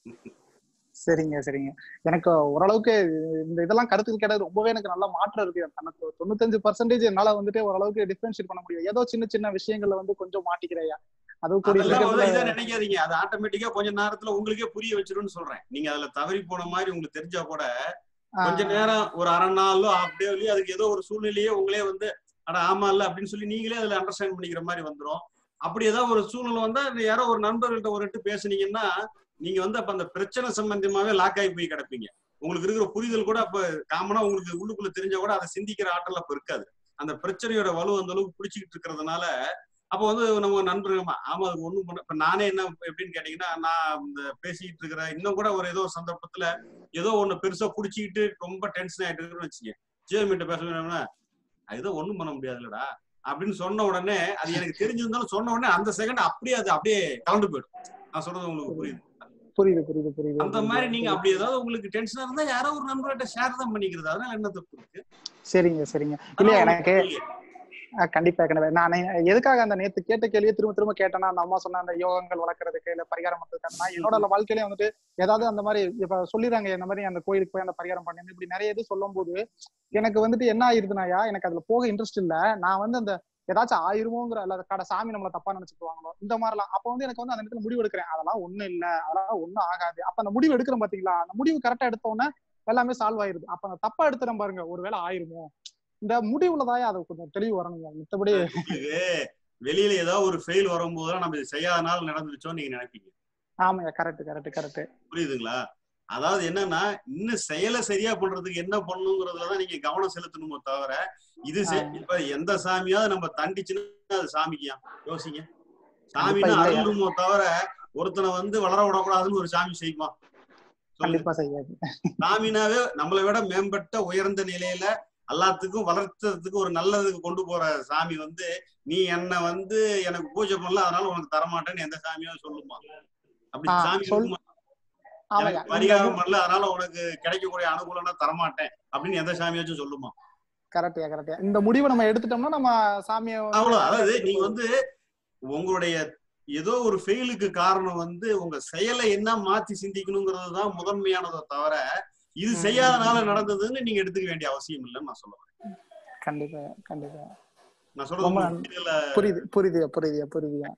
சரிங்க சரிங்க எனக்கு ஓரளவுக்கு இந்த இதெல்லாம் கருத்துக்கள் கேட்டது ரொம்பவே எனக்கு நல்ல மாற்றம் இருக்கு எனக்கு தொண்ணூத்தஞ்சு பர்சன்டேஜ் என்னால வந்துட்டு ஓரளவுக்கு டிஃபரன்ஷியேட் பண்ண முடியும் ஏதோ சின்ன சின்ன விஷயங்கள்ல வந்து கொஞ்சம் மாட்டிக்கிறையா அது கூடிய அதெல்லாம் வந்து சீக்கிரத்துல இதை நினைக்காதீங்க அது ஆட்டோமேட்டிக்கா கொஞ்ச நேரத்துல உங்களுக்கே புரிய வச்சிரும்னு சொல்றேன் நீங்க அதுல தவறி போன மாதிரி உங்களுக்கு தெரிஞ்சா கூட கொஞ்ச ஆஹ் நேரம் ஒரு அரை நாளோ ஹாஃப் டேலயோ அதுக்கு ஏதோ ஒரு சூழ்நிலையே உங்களே வந்து அட ஆமா இல்ல அப்படின்னு சொல்லி நீங்களே அதுல அண்டர்ஸ்டாண்ட் பண்ணிக்கிற மாதிரி வந்துரும் அப்படி ஏதாவது ஒரு சூழ்நிலை வந்தா அது யாரோ ஒரு நண்பர்கள்ட்ட ஒரு எட்டு பேசுனீங்கன்னா நீங்க வந்து அப்ப அந்த பிரச்சனை சம்பந்தமாவே லாக் ஆகி போய் கிடப்பீங்க உங்களுக்கு இருக்கிற புரிதல் கூட அப்ப காமனா உங்களுக்கு உள்ளுக்குள்ள தெரிஞ்சா கூட அதை சிந்திக்கிற ஆற்றல் அப்ப இருக்காது அந்த பிரச்சனையோட வலு அந்த அளவுக்கு பிடிச்சிக்கிட்டு இருக்கிறதுனால அப்ப வந்து நம்ம நண்பர்கள் ஆமா அது ஒண்ணும் பண்ண இப்ப நானே என்ன எப்படின்னு கேட்டீங்கன்னா நான் இந்த பேசிக்கிட்டு இருக்கிற இன்னும் கூட ஒரு ஏதோ ஒரு சந்தர்ப்பத்துல ஏதோ ஒண்ணு பெருசா புடிச்சிக்கிட்டு ரொம்ப டென்ஷன் ஆயிட்டு இருக்குன்னு வச்சுக்க ஜியோமிட்ட பேசணும்னா அதுதான் ஒண்ணும் பண்ண முடியாதுல்லடா அப்படின்னு சொன்ன உடனே அது எனக்கு தெரிஞ்சிருந்தாலும் சொன்ன உடனே அந்த செகண்ட் அப்படியே அது அப்படியே கலந்து போயிடும் நான் சொல்றது உங்களுக்கு புரியுது புரியுது புரியுது புரியுது அந்த மாதிரி நீங்க அப்படி ஏதாவது உங்களுக்கு டென்ஷனா இருந்தா யாரோ ஒரு நண்பர்கிட்ட ஷேர் தான் பண்ணிக்கிறது அதனால என்ன தப்பு இருக்கு சரிங்க சரிங்க இல்ல அதெல்லாம் எனக்கு ஒண்ணும் இல்லையே. ஆஹ் கண்டிப்பா கண்டிப்பா நான் எதுக்காக அந்த நேத்து கேட்ட கேள்வியை திரும்ப திரும்ப கேட்டேன்னா அந்த அம்மா சொன்ன அந்த யோகங்கள் வளர்க்கறதுக்கு இல்ல பரிகாரம் பண்றதுக்கு நான் என்னோட வாழ்க்கையிலே வந்துட்டு ஏதாவது அந்த மாதிரி இப்ப சொல்லிடுறாங்க இந்த மாதிரி அந்த கோயிலுக்கு போய் அந்த பரிகாரம் பண்ணி இப்படி நிறைய இது சொல்லும் போது எனக்கு வந்துட்டு என்ன ஆயிருதுனாயா எனக்கு அதுல போக இன்ட்ரெஸ்ட் இல்ல நான் வந்து அந்த ஏதாச்சும் ஆயிருமோங்கிற அல்ல கடை சாமி நம்மள தப்பா நினைச்சுக்குவாங்களோ இந்த மாதிரிலாம் அப்ப வந்து எனக்கு வந்து அந்த இடத்துல முடிவு எடுக்கிறேன் அதெல்லாம் ஒண்ணும் இல்ல அதெல்லாம் ஒண்ணும் ஆகாது அப்ப அந்த முடிவு எடுக்கிறேன் பாத்தீங்களா அந்த முடிவு கரெக்டா எடுத்த உடனே எல்லாமே சால்வ் ஆயிருது அப்ப அந்த தப்பா எடுத்துறேன் பாருங்க ஒருவேளை ஆயிருமோ இந்த முடிவுலதான் அது கொஞ்சம் தெளிவு வரணுங்க மத்தபடி உங்களுக்கு வெளியில ஏதாவது ஒரு ஃபெயில் வரும்போதெல்லாம் நம்ம இது செய்யாதனால நடந்துருச்சோன்னு நீங்க நினைப்பீங்க ஆமாங்க கரெக்ட் கரெக்ட் கரெக்ட் புரியுதுங்களா அதாவது என்னன்னா இன்னும் செயலை சரியா பண்றதுக்கு என்ன பண்ணணுங்கிறதுலதான் நீங்க கவனம் செலுத்தணுமோ தவிர இது செ- ஆ. இப்ப எந்த சாமியாவது நம்ம தண்டிச்சுன்னா அது சாமிக்கியா யோசிங்க கண்டிப்பா சாமின்னா இல்லையா. அருளுமோ தவிர ஒருத்தனை வந்து வளர விடக்கூடாதுன்னு ஒரு சாமி செய்யுமா சொல்லுங்க கண்டிப்பா செய்யாது சாமினாவே நம்மளை விட மேம்பட்ட உயர்ந்த நிலையில எல்லாத்துக்கும் வளர்த்ததுக்கு ஒரு நல்லதுக்கு கொண்டு போற சாமி வந்து நீ என்ன வந்து எனக்கு பூஜை பண்ணல அதனால உனக்கு தரமாட்டேன்னு எந்த சாமியும் சொல்லுமா அப்படி ஆ, சாமி சொல்- இருக்குமா ஆமாங்க எனக்கு இந்த பரிகாரம் பண்ணல அதனால உனக்கு கிடைக்கக்கூடிய அனுகூலம்னா தரமாட்டேன் அப்படின்னு எந்த சாமியாச்சும் சொல்லுமா கரெக்டியா கரெக்டியா இந்த முடிவை நம்ம எடுத்துட்டோம்னா நம்ம சாமியை வந்து அவ்வளவு அதாவது நீங்க வந்து உங்களுடைய ஏதோ ஒரு ஃபெயிலுக்கு காரணம் வந்து உங்க செயலை என்ன மாத்தி சிந்திக்கணுங்கிறது தான் முதன்மையானதை தவிர இது ம். செய்யாதனால நடந்ததுன்னு நீங்க எடுத்துக்க வேண்டிய அவசியம் இல்லைன்னு நான் சொல்லுவேன் கண்டிப்பா கண்டிப்பா நான் சொல்றது ரொம்ப உங்களுக்கு புரியல புரியுது புரியுதுயா புரியுதுயா புரியுதுயா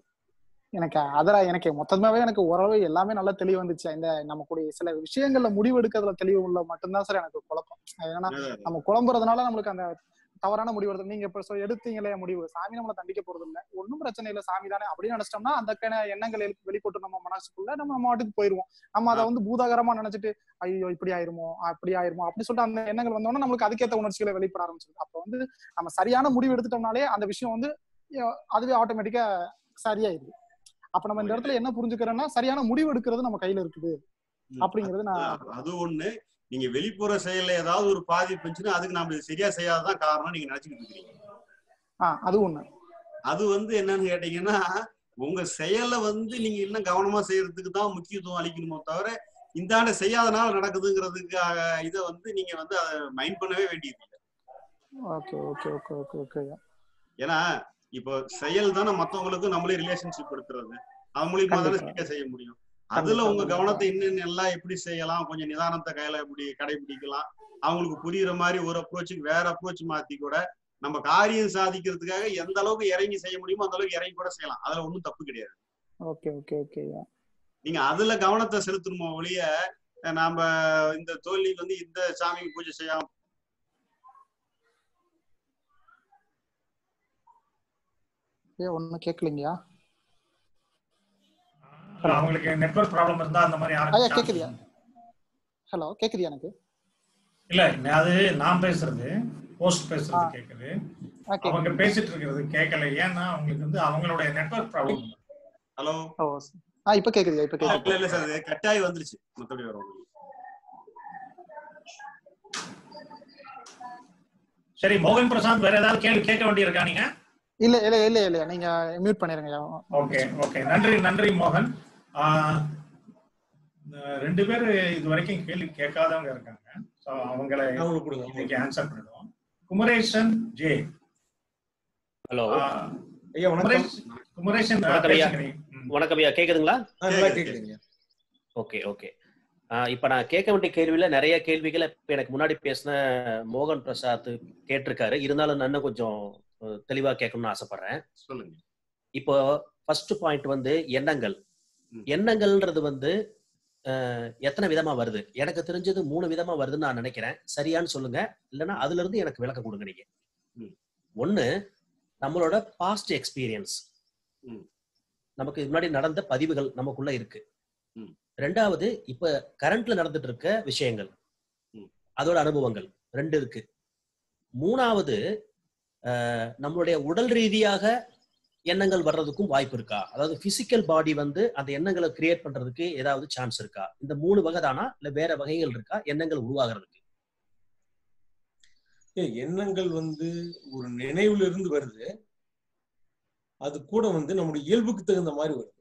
எனக்கு அதெல்லாம் எனக்கு மொத்தமாவே எனக்கு ஓரளவு எல்லாமே நல்லா தெளிவு வந்துச்சு இந்த நம்ம கூடிய சில விஷயங்கள்ல முடிவு எடுக்கிறதுல தெளிவு உள்ள மட்டும்தான் சார் எனக்கு குழப்பம் ஏன்னா நம்ம குழம்புறதுனால நம்மளுக்கு அந்த தவறான முடிவு எடுத்து நீங்க இப்ப சொ- எடுத்தீங்களே முடிவு சாமி நம்மளை தண்டிக்க போறது இல்ல ஒன்னும் பிரச்சனை இல்ல சாமி தானே அப்படின்னு நினைச்சிட்டோம்னா அந்த எண்ணங்கள் எழு- வெளிப்பட்டு நம்ம மனசுக்குள்ள நம்ம நம்ம வாட்டுக்கு போயிருவோம் நம்ம அதை வந்து பூதாகரமா நினைச்சிட்டு ஐயோ இப்படி ஆயிருமோ அப்படி ஆயிருமோ அப்படி சொல்லிட்டு அந்த எண்ணங்கள் வந்தோம்னா நம்மளுக்கு அதுக்கேத்த உணர்ச்சிகளை வெளிப்பட ஆரம்பிச்சிருது அப்ப வந்து நம்ம சரியான முடிவு எடுத்துட்டோம்னாலே அந்த விஷயம் வந்து அஹ் அதுவே ஆட்டோமேட்டிக்கா சரியாயிருது அப்ப நம்ம இந்த இடத்துல என்ன புரிஞ்சுக்கிறோம்னா சரியான முடிவு எடுக்கிறது நம்ம கையில இருக்குது ம். அப்படிங்கிறது நான் அது- அது ஒண்ணு நீங்க வெளிப்புற செயல்ல ஏதாவது ஒரு பாதிப்பு இருந்துச்சுன்னா அதுக்கு நாம இது சரியா செய்யாததான் காரணம் நீங்க நினைச்சுக்கிட்டு இருக்கீங்க ஆஹ் அது ஒண்ணு அது வந்து என்னன்னு கேட்டீங்கன்னா உங்க செயலை வந்து நீங்க இன்னும் கவனமா செய்யறதுக்கு தான் முக்கியத்துவம் அளிக்கணுமோ தவிர இந்த ஆண்டு செய்யாதனால நடக்குதுங்கிறதுக்காக இதை வந்து நீங்க வந்து அதை மைண்ட் பண்ணவே வேண்டியது இல்லை okay okay okay okay okay ஏன்னா இப்போ செயல் தானே மத்தவங்களுக்கும் நம்மளே ரிலேஷன்ஷிப் எடுத்துறது அது மூலியமா தானே கண்டிப்பா. சரியா செய்ய முடியும் அதுல கண்டிப்பா, உங்க கண்டிப்பா. கவனத்தை இன்னும் எல்லாம் எப்படி செய்யலாம் கொஞ்சம் நிதானத்தை கையில எப்படி கடைபிடிக்கலாம் அவங்களுக்கு புரியுற மாதிரி ஒரு அப்ரோச்சுக்கு வேற அப்ரோச் மாத்தி கூட நம்ம காரியம் சாதிக்கிறதுக்காக எந்த அளவுக்கு இறங்கி செய்ய முடியுமோ அந்த அளவுக்கு இறங்கி கூட செய்யலாம் அதுல ஒண்ணும் தப்பு கிடையாது ஓகே ஓகே ஓகே நீங்க அதுல கவனத்தை செலுத்தணுமோ ஒழிய அஹ் நாம இந்த தோல்வி வந்து இந்த சாமிக்கு பூஜை செய்யாம ஏ ஒண்ணும் கேட்கலீங்கயா அவங்களுக்கு நெட்வொர்க் ப்ராப்ளம் இருந்தா அந்த மாதிரி ஐயா யாரும் கேக்குதியா ஹலோ கேக்குதியா எனக்கு இல்ல அது நான் பேசுறது போஸ்ட் பேசுறது ஆ. கேக்குது ஆ கேக்குது அவங்க பேசிட்டு இருக்கிறது கேட்கல ஏன்னா அவங்களுக்கு வந்து அவங்களுடைய நெட்வொர்க் ப்ராப்ளம் ஹலோ ஓ ஆ இப்ப கேக்குதுயா இப்ப கேக்குது இல்ல இல்ல சார் இது கட்டாயி வந்துருச்சு மத்தபடி வர ஒண்ணும் இல்ல. சரி மோகன் பிரசாந்த் வேற ஏதாவது கேள்வி கேட்க வேண்டியிருக்கா நீங்க இல்ல இல்ல இல்ல இல்ல நீங்க மியூட் பண்ணிருங்க ஓகே ஓகே நன்றி நன்றி மோகன் ஆஹ் இந்த ரெண்டு பேர் இது வரைக்கும் கேள்வி கேட்காதவங்க இருக்காங்க ஸோ அவங்களை அவங்களுக்கு கொடுங்க இன்னைக்கு ஆன்சர் பண்ணிடுவோம் குமரேசன் ஜே ஹலோ ஆஹ் ஐயா வணக்கம் குமரேஷ் குமரேசன் வணக்கம் ஐயா. பேசுங்க நீ. ம். வணக்கம் ஐயா கேக்குதுங்களா ஆ, நல்லா கேக்குது, கேக்குதுங்க ஓகே ஓகே இப்ப நான் கேட்க வேண்டிய கேள்வியில நிறைய கேள்விகளை இப்ப எனக்கு முன்னாடி பேசின மோகன் பிரசாத் கேட்டிருக்காரு இருந்தாலும் நான் இன்னும் கொஞ்சம் அஹ், தெளிவா கேட்கணும்னு ஆசைப்படுறேன் சொல்லுங்க இப்போ ஃபர்ஸ்ட் பாயிண்ட் வந்து எண்ணங்கள் ம். எண்ணங்கள்ன்றது வந்து அஹ், எத்தனை விதமா வருது எனக்கு தெரிஞ்சது மூணு விதமா வருதுன்னு நான் நினைக்கிறேன் சரியான்னு சொல்லுங்க இல்லைன்னா அதுல இருந்து எனக்கு விளக்கம் கொடுங்க நீங்க ம். ஒண்ணு நம்மளோட பாஸ்ட் எக்ஸ்பீரியன்ஸ் ம். நமக்கு இது முன்னாடி நடந்த பதிவுகள் நமக்குள்ள இருக்கு ம். ரெண்டாவது இப்ப கரண்ட்ல நடந்துட்டு இருக்க விஷயங்கள் ம். அதோட அனுபவங்கள் ரெண்டு இருக்கு மூணாவது அஹ், நம்மளுடைய உடல் ரீதியாக எண்ணங்கள் வர்றதுக்கும் வாய்ப்பு இருக்கா அதாவது பிசிக்கல் பாடி வந்து அந்த எண்ணங்களை கிரியேட் பண்றதுக்கு ஏதாவது சான்ஸ் இருக்கா இந்த மூணு வகை தானா இல்ல வேற வகைகள் இருக்கா எண்ணங்கள் உருவாகிறதுக்கு ஏய், எண்ணங்கள் வந்து ஒரு நினைவுல இருந்து வருது அது கூட வந்து நம்முடைய இயல்புக்கு தகுந்த மாதிரி வருது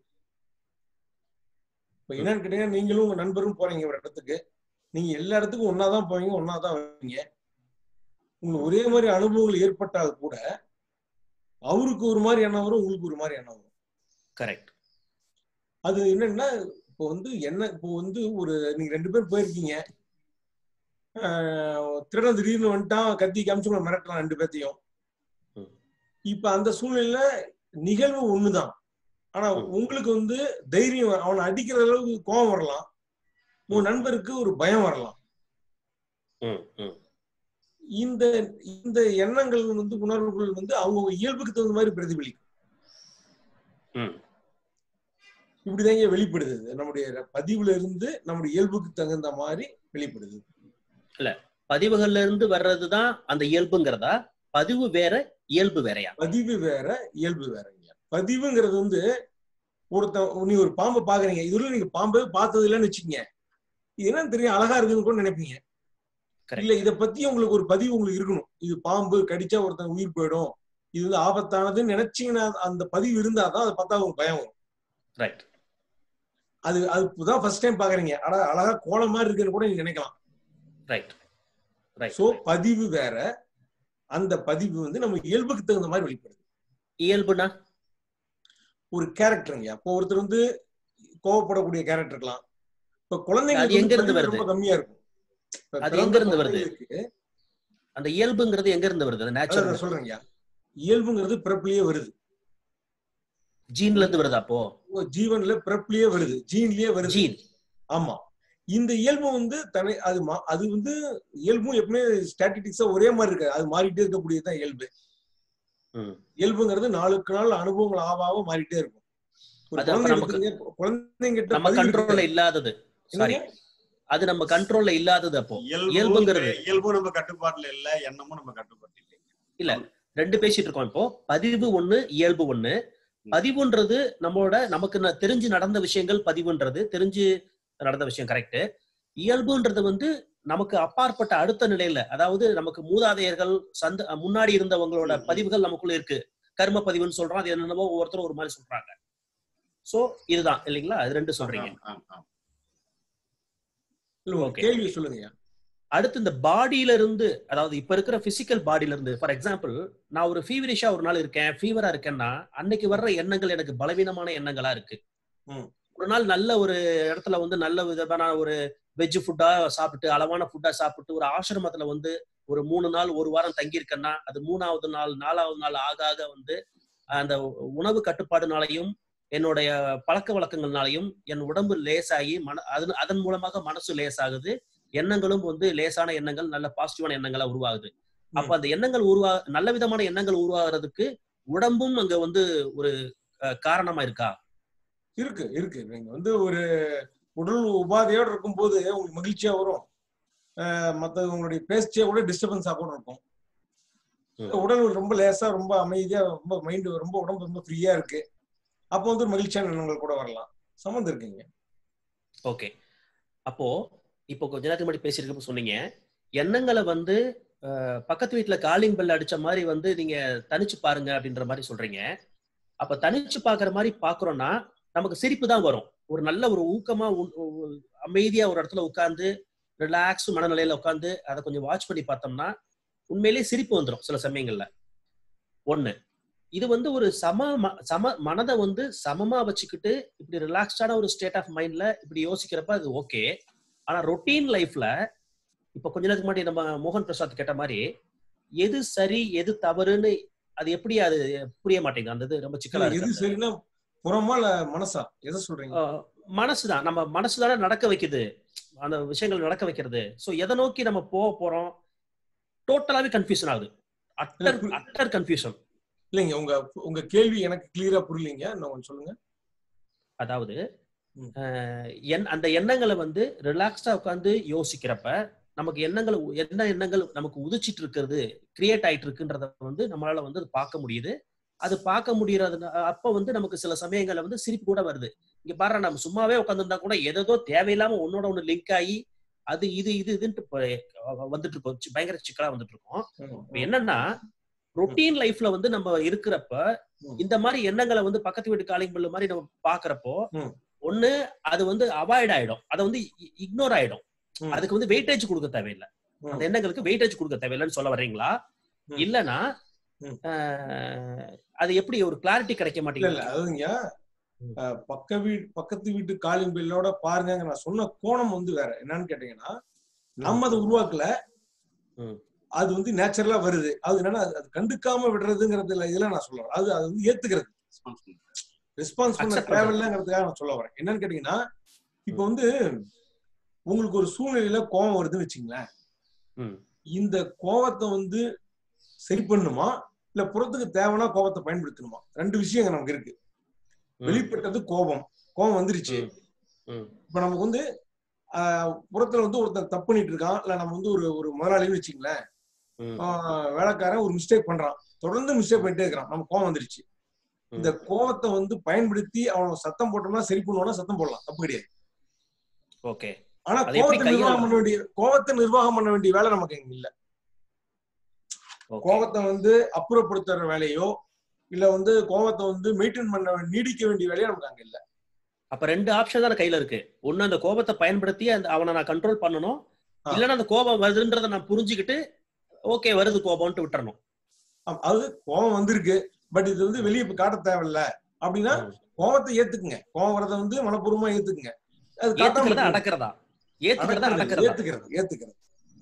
இப்ப என்னன்னு கேட்டீங்கன்னா நீங்களும் உங்க நண்பரும் போறீங்க ஒரு இடத்துக்கு நீங்க எல்லா இடத்துக்கும் ஒன்னாதான் போவீங்க ஒன்னாதான் வருவீங்க உங்களுக்கு ஒரே மாதிரி அனுபவங்கள் ஏற்பட்டால் கூட அவருக்கு ஒரு மாதிரி எண்ணம் வரும் உங்களுக்கு ஒரு மாதிரி எண்ணம் வரும் கரெக்ட் அது என்னன்னா இப்போ வந்து என்ன இப்போ வந்து ஒரு நீங்க ரெண்டு பேர் போயிருக்கீங்க ஆஹ் திருடன் திடீர்னு வந்துட்டான் கத்தி காமிச்சு உங்களை மிரட்டலாம் ரெண்டு பேர்த்தையும் ம். இப்ப அந்த சூழ்நிலையில நிகழ்வு ஒண்ணுதான் ஆனா ம். உங்களுக்கு வந்து தைரியம் வ- அவனை அடிக்கிற அளவுக்கு கோபம் வரலாம் உங்க நண்பருக்கு ஒரு பயம் வரலாம் ம் ம் இந்த இந்த எண்ணங்கள் வந்து உணர்வுகள் வந்து அவங்க இயல்புக்கு தகுந்த மாதிரி பிரதிபலிக்கும் ம் இப்படிதான் இங்க வெளிப்படுது இது. நம்முடைய பதிவுல இருந்து நம்முடைய இயல்புக்கு தகுந்த மாதிரி வெளிப்படுது பதிவுகள்ல இருந்து வர்றதுதான் அந்த இயல்புங்கிறதா பதிவு வேற இயல்பு வேறயா பதிவு வேற இயல்பு வேறங்க பதிவுங்கிறது வந்து ஒருத்தன் நீ ஒரு பாம்பை பாக்குறீங்க இதுல நீங்க பாம்பே பார்த்தது இல்லைன்னு வச்சுக்கீங்க இது என்னன்னு தெரியும் அழகா இருக்குன்னு கூட நினைப்பீங்க Correct. இல்ல இத பத்தி உங்களுக்கு ஒரு பதிவு உங்களுக்கு இருக்கணும் இது பாம்பு கடிச்சா ஒருத்தன் உயிர் போயிடும் இது வந்து ஆபத்தானதுன்னு நினைச்சீங்கன்னா அந்த பதிவு இருந்தாதான் அதை பார்த்தா உங்களுக்கு பயம் வரும் ரைட் அது அது இப்பதான் ஃபர்ஸ்ட் டைம் பாக்குறீங்க அட அழகா கோலம் மாதிரி இருக்குன்னு கூட நீங்க நினைக்கலாம் ரைட் ரைட் சோ பதிவு வேற அந்த பதிவு வந்து நம்ம இயல்புக்கு தகுந்த மாதிரி வெளிப்படுது இயல்புனா ஒரு கேரக்டருங்க அப்போ ஒருத்தர் வந்து கோவப்படக்கூடிய கேரக்டர் இருக்கலாம் இப்ப அது குழந்தைங்களுக்கு எங்க வந்து இருந்து பதிவு வருது? ரொம்ப கம்மியா இருக்கும் இப்ப அது பிறந்த எங்க இருந்து வருது? குழந்தைங்களுக்கு, அந்த இயல்புங்கிறது எங்க இருந்து வருது அதான் நேச்சுரல் நான் சொல்றேங்க இயல்புங்கிறது பிறப்புலயே வருது ஜீன்ல இருந்து வருதா அப்போ உங்க ஜீவன்ல பிறப்புலயே வருது ஜீன்லயே வருது ஜீன் ஆமா இந்த இயல்பு வந்து தனி அது மா- அது வந்து இயல்பும் எப்பவுமே ஸ்டாட்டிஸ்டிக்ஸா ஒரே மாதிரி இருக்காது அது மாறிட்டே இருக்கக்கூடியதுதான் இயல்பு ம். இயல்புங்கிறது நாளுக்கு நாள் அனுபவங்கள் ஆவாக மாறிட்டே இருக்கும் ஒரு அது அப்ப குழந்தை நமக்கு- எடுத்தீங்க, குழந்தைங்கிட்ட நம்ம பதிவு கண்ட்ரோல்ல இருக்காது. இல்லாதது சாரி என்னங்க? அது நம்ம கண்ட்ரோல்ல இல்லாதது அப்போ இயல்பும் இயல்புங்கிறது இயல்பும் நம்ம கட்டுப்பாட்டுல இல்ல எண்ணமும் நம்ம கட்டுப்பாட்டுல இல்லை ரெண்டு பேசிட்டு இருக்கோம் இப்போ பதிவு ஒண்ணு இயல்பு ஒண்ணு பதிவுன்றது நம்மளோட நமக்கு ந- தெரிஞ்சு நடந்த விஷயங்கள் பதிவுன்றது தெரிஞ்சு நடந்த விஷயம் கரெக்ட் இயல்புன்றது வந்து நமக்கு அப்பாற்பட்ட அடுத்த நிலையில அதாவது நமக்கு மூதாதையர்கள் சந்த முன்னாடி இருந்தவங்களோட ம். பதிவுகள் நமக்குள்ள இருக்கு கர்ம பதிவுன்னு சொல்றோம் அது என்னென்னமோ ஒவ்வொருத்தரும் ஒரு மாதிரி சொல்றாங்க சோ இதுதான் இல்லைங்களா அது ரெண்டு சொல்றீங்க ஆம், ஆம், ஆம். இல்ல, உங்க Okay. கேள்வி சொல்லுங்க அடுத்து இந்த பாடியில இருந்து அதாவது இப்ப இருக்கிற பிசிக்கல் பாடியில இருந்து ஃபார் எக்ஸாம்பிள் நான் ஒரு ஃபீவரிஷா ஒரு நாள் இருக்கேன் ஃபீவரா இருக்கேன்னா அன்னைக்கு வர்ற எண்ணங்கள் எனக்கு பலவீனமான எண்ணங்களா இருக்கு ம். ஒரு நாள் நல்ல ஒரு இடத்துல வந்து நல்ல விதமான ஒரு வெஜ் ஃபுட்டா சாப்பிட்டு அளவான ஃபுட்டா சாப்பிட்டு ஒரு ஆசிரமத்துல வந்து ஒரு மூணு நாள் ஒரு வாரம் தங்கியிருக்கேன்னா அது மூணாவது நாள் நாலாவது நாள் ஆக ஆக வந்து அந்த உணவு கட்டுப்பாடுனாலையும் என்னுடைய பழக்க வழக்கங்கள்னாலையும் என் உடம்பு லேசாகி மன அது அதன் மூலமாக மனசு லேசாகுது எண்ணங்களும் வந்து லேசான எண்ணங்கள் நல்ல பாசிட்டிவான எண்ணங்களா உருவாகுது அப்ப அந்த எண்ணங்கள் உருவா நல்ல விதமான எண்ணங்கள் உருவாகிறதுக்கு உடம்பும் அங்க வந்து ஒரு அஹ், காரணமா இருக்கா இருக்கு இருக்கு நீங்க வந்து ஒரு உடல் உபாதையோட இருக்கும்போது உங்களுக்கு மகிழ்ச்சியா வரும் அஹ் மத்த உங்களுடைய பேச்சே கூட டிஸ்டர்பன்ஸா கூட இருக்கும் ம். உடல் ரொம்ப லேசா ரொம்ப அமைதியா ரொம்ப மைண்ட் ரொம்ப உடம்பு ரொம்ப ஃப்ரீயா இருக்கு அப்போ வந்து ஒரு மகிழ்ச்சியான எண்ணங்கள் கூட வரலாம் சம்மந்தம் இருக்குங்க ஓகே அப்போ இப்போ கொஞ்ச நேரத்துக்கு முன்னாடி பேசியிருக்கப்ப சொன்னீங்க எண்ணங்களை வந்து அஹ், பக்கத்து வீட்டுல காலிங் பெல் அடிச்ச மாதிரி வந்து நீங்க தனிச்சு பாருங்க அப்படின்ற மாதிரி சொல்றீங்க அப்ப தனிச்சு பாக்குற மாதிரி பாக்குறோம்னா நமக்கு சிரிப்பு தான் வரும் ஒரு நல்ல ஒரு ஊக்கமா உ- உ- அமைதியா ஒரு இடத்துல உட்கார்ந்து ரிலாக்ஸ் மனநிலையில உட்கார்ந்து அதை கொஞ்சம் வாட்ச் பண்ணி பார்த்தோம்னா உண்மையிலேயே சிரிப்பு வந்துடும் சில சமயங்கள்ல ஒண்ணு இது வந்து ஒரு சம ம- சம மனதை வந்து சமமா வச்சுக்கிட்டு இப்படி ரிலாக்ஸ்டான ஒரு ஸ்டேட் ஆஃப் மைண்ட்ல இப்படி யோசிக்கிறப்ப அது ஓகே ஆனா ரொட்டீன் லைஃப்ல இப்ப கொஞ்ச நேரத்துக்கு முன்னாடி நம்ம மோகன் பிரசாத் கேட்ட மாதிரி எது சரி எது தவறுன்னு அது எப்படி அது புரிய மாட்டேங்குது அந்த இது ரொம்ப சிக்கலா எது இருக்கு சரின்னா புறமா இல்ல மனசா எதை சொல்றீங்க ஆஹ் மனசுதான் நம்ம மனசுதானே நடக்க வைக்குது அந்த விஷயங்கள் நடக்க வைக்கிறது சோ எதை நோக்கி நம்ம போக போறோம் டோட்டலாவே கன்ஃபியூஷன் ஆகுது அட்டர் இல்ல, அட்டர் கன்ஃபியூஷன் இல்லைங்க உங்க உங்க கேள்வி எனக்கு கிளியரா புரியலீங்க இன்னும் கொஞ்சம் சொல்லுங்க அதாவது ம். அஹ், எண் அந்த எண்ணங்களை வந்து ரிலாக்ஸ்டா உட்காந்து யோசிக்கிறப்ப நமக்கு எண்ணங்கள் உ- என்ன எண்ணங்கள் நமக்கு உதிச்சிட்டு இருக்கிறது கிரியேட் ஆயிட்டு இருக்குன்றத வந்து நம்மளால வந்து அது பார்க்க முடியுது அது பார்க்க முடியறது அப்ப வந்து நமக்கு சில சமயங்கள்ல வந்து சிரிப்பு கூட வருது இங்க பாரு நம்ம சும்மாவே உட்காந்துருந்தா கூட எதோ தேவையில்லாம ஒன்னோட ஒண்ணு லிங்க் ஆகி அது இது இது இதுன்ட்டு இப்ப வந்துட்டு இருக்கோம் சி- பயங்கர சிக்கலா வந்துட்டு இருக்கோம் இப்ப என்னன்னா ரொட்டீன் லைஃப்ல வந்து நம்ம இருக்கிறப்ப ம். இந்த மாதிரி எண்ணங்களை வந்து பக்கத்து வீட்டு காலிங் பில்லு மாதிரி நம்ம பாக்குறப்போ ம். ஒண்ணு அது வந்து அவாய்ட் ஆயிடும் அதை வந்து இக்னோர் ஆயிடும் ம். அதுக்கு வந்து வெயிட்டேஜ் கொடுக்க தேவையில்லை ம். அந்த எண்ணங்களுக்கு வெயிட்டேஜ் கொடுக்க தேவையில்லைன்னு சொல்ல வர்றீங்களா ம். இல்லனா ம். ஆஹ், அது எப்படி ஒரு கிளாரிட்டி கிடைக்க இல்ல இல்ல மாட்டேங்குது அதுங்க ம். அஹ், பக்க வீட்டு பக்கத்து வீட்டு காலிங் பில்லோட பாருங்க நான் சொன்ன கோணம் வந்து வேற என்னன்னு கேட்டீங்கன்னா நம்ம அதை உருவாக்கல ம். அது வந்து நேச்சுரலா வருது அது என்னன்னா அது- அது கண்டுக்காம விடுறதுங்கிறது இல்ல இதெல்லாம் நான் சொல்ல வரேன் அது அது வந்து ஏத்துக்கிறது Response பண்ணுங்க. ரெஸ்பான்ஸ் பண்ண Accept பண்றது. தேவையில்லைங்கிறதுக்காக நான் சொல்ல வரேன் என்னன்னு கேட்டீங்கன்னா இப்ப வந்து உங்களுக்கு ஒரு சூழ்நிலையில கோபம் வருதுன்னு வச்சுங்களேன் ம். இந்த கோபத்தை வந்து சரி பண்ணுமா இல்ல புறத்துக்கு தேவைன்னா கோபத்தை பயன்படுத்தணுமா ரெண்டு விஷயங்கள் நமக்கு இருக்கு ம். வெளிப்பட்டது கோபம் கோபம் வந்துருச்சு ம். ம். இப்ப நமக்கு வந்து ஆஹ், புறத்துல வந்து ஒருத்தன் தப்பு பண்ணிட்டு இருக்கான் இல்ல நம்ம வந்து ஒரு ஒரு முதலாளின்னு வச்சுங்களேன் ம். ஆஹ், வேலைக்காரன் ஒரு மிஸ்டேக் பண்றான் தொடர்ந்து மிஸ்டேக் பண்ணிட்டே இருக்கிறான் நம்ம கோபம் வந்துருச்சு இந்த கோபத்தை வந்து பயன்படுத்தி அவன் சத்தம் போட்டோம்னா சரி பண்ணுவானா சத்தம் போடலாம் தப்பு கிடையாது ஓகே ஆனா அதை எப்படி கோபத்தை நிர்வாகம் கையாள- பண்ண வேண்டிய கோபத்தை நிர்வாகம் பண்ண வேண்டிய வேலை நமக்கு இங்க இல்ல ஓகே கோபத்தை வந்து அப்புறப்படுத்துற வேலையோ இல்ல வந்து கோபத்தை வந்து மெயின்டைன் பண்ண நீடிக்க வேண்டிய வேலையோ நமக்கு அங்க இல்ல அப்ப ரெண்டு ஆப்ஷன் தான் கையில இருக்கு ஒண்ணு அந்த கோபத்தை பயன்படுத்தி அந்த அவனை நான் கண்ட்ரோல் பண்ணணும் ஆ. இல்லைன்னா அந்த கோபம் வருதுன்றத நான் புரிஞ்சுக்கிட்டு ஓகே வருது கோபம்ட்டு விட்டுறணும் ஆமா, அது கோபம் வந்திருக்கு பட் இது வந்து வெளியே இப்ப காட்ட தேவையில்ல அப்படின்னா ம். கோபத்தை ஏத்துக்குங்க கோபம் வரதை வந்து மனப்பூர்வமா ஏத்துக்குங்க அது காட்டாம ஏத்துக்கிறதா விட்டுருங்க. அடக்கிறதா ஏத்துக்கிறதா அடக்கிறது, அடக்கிறதா ஏத்துக்கிறது ஏத்துக்கிறது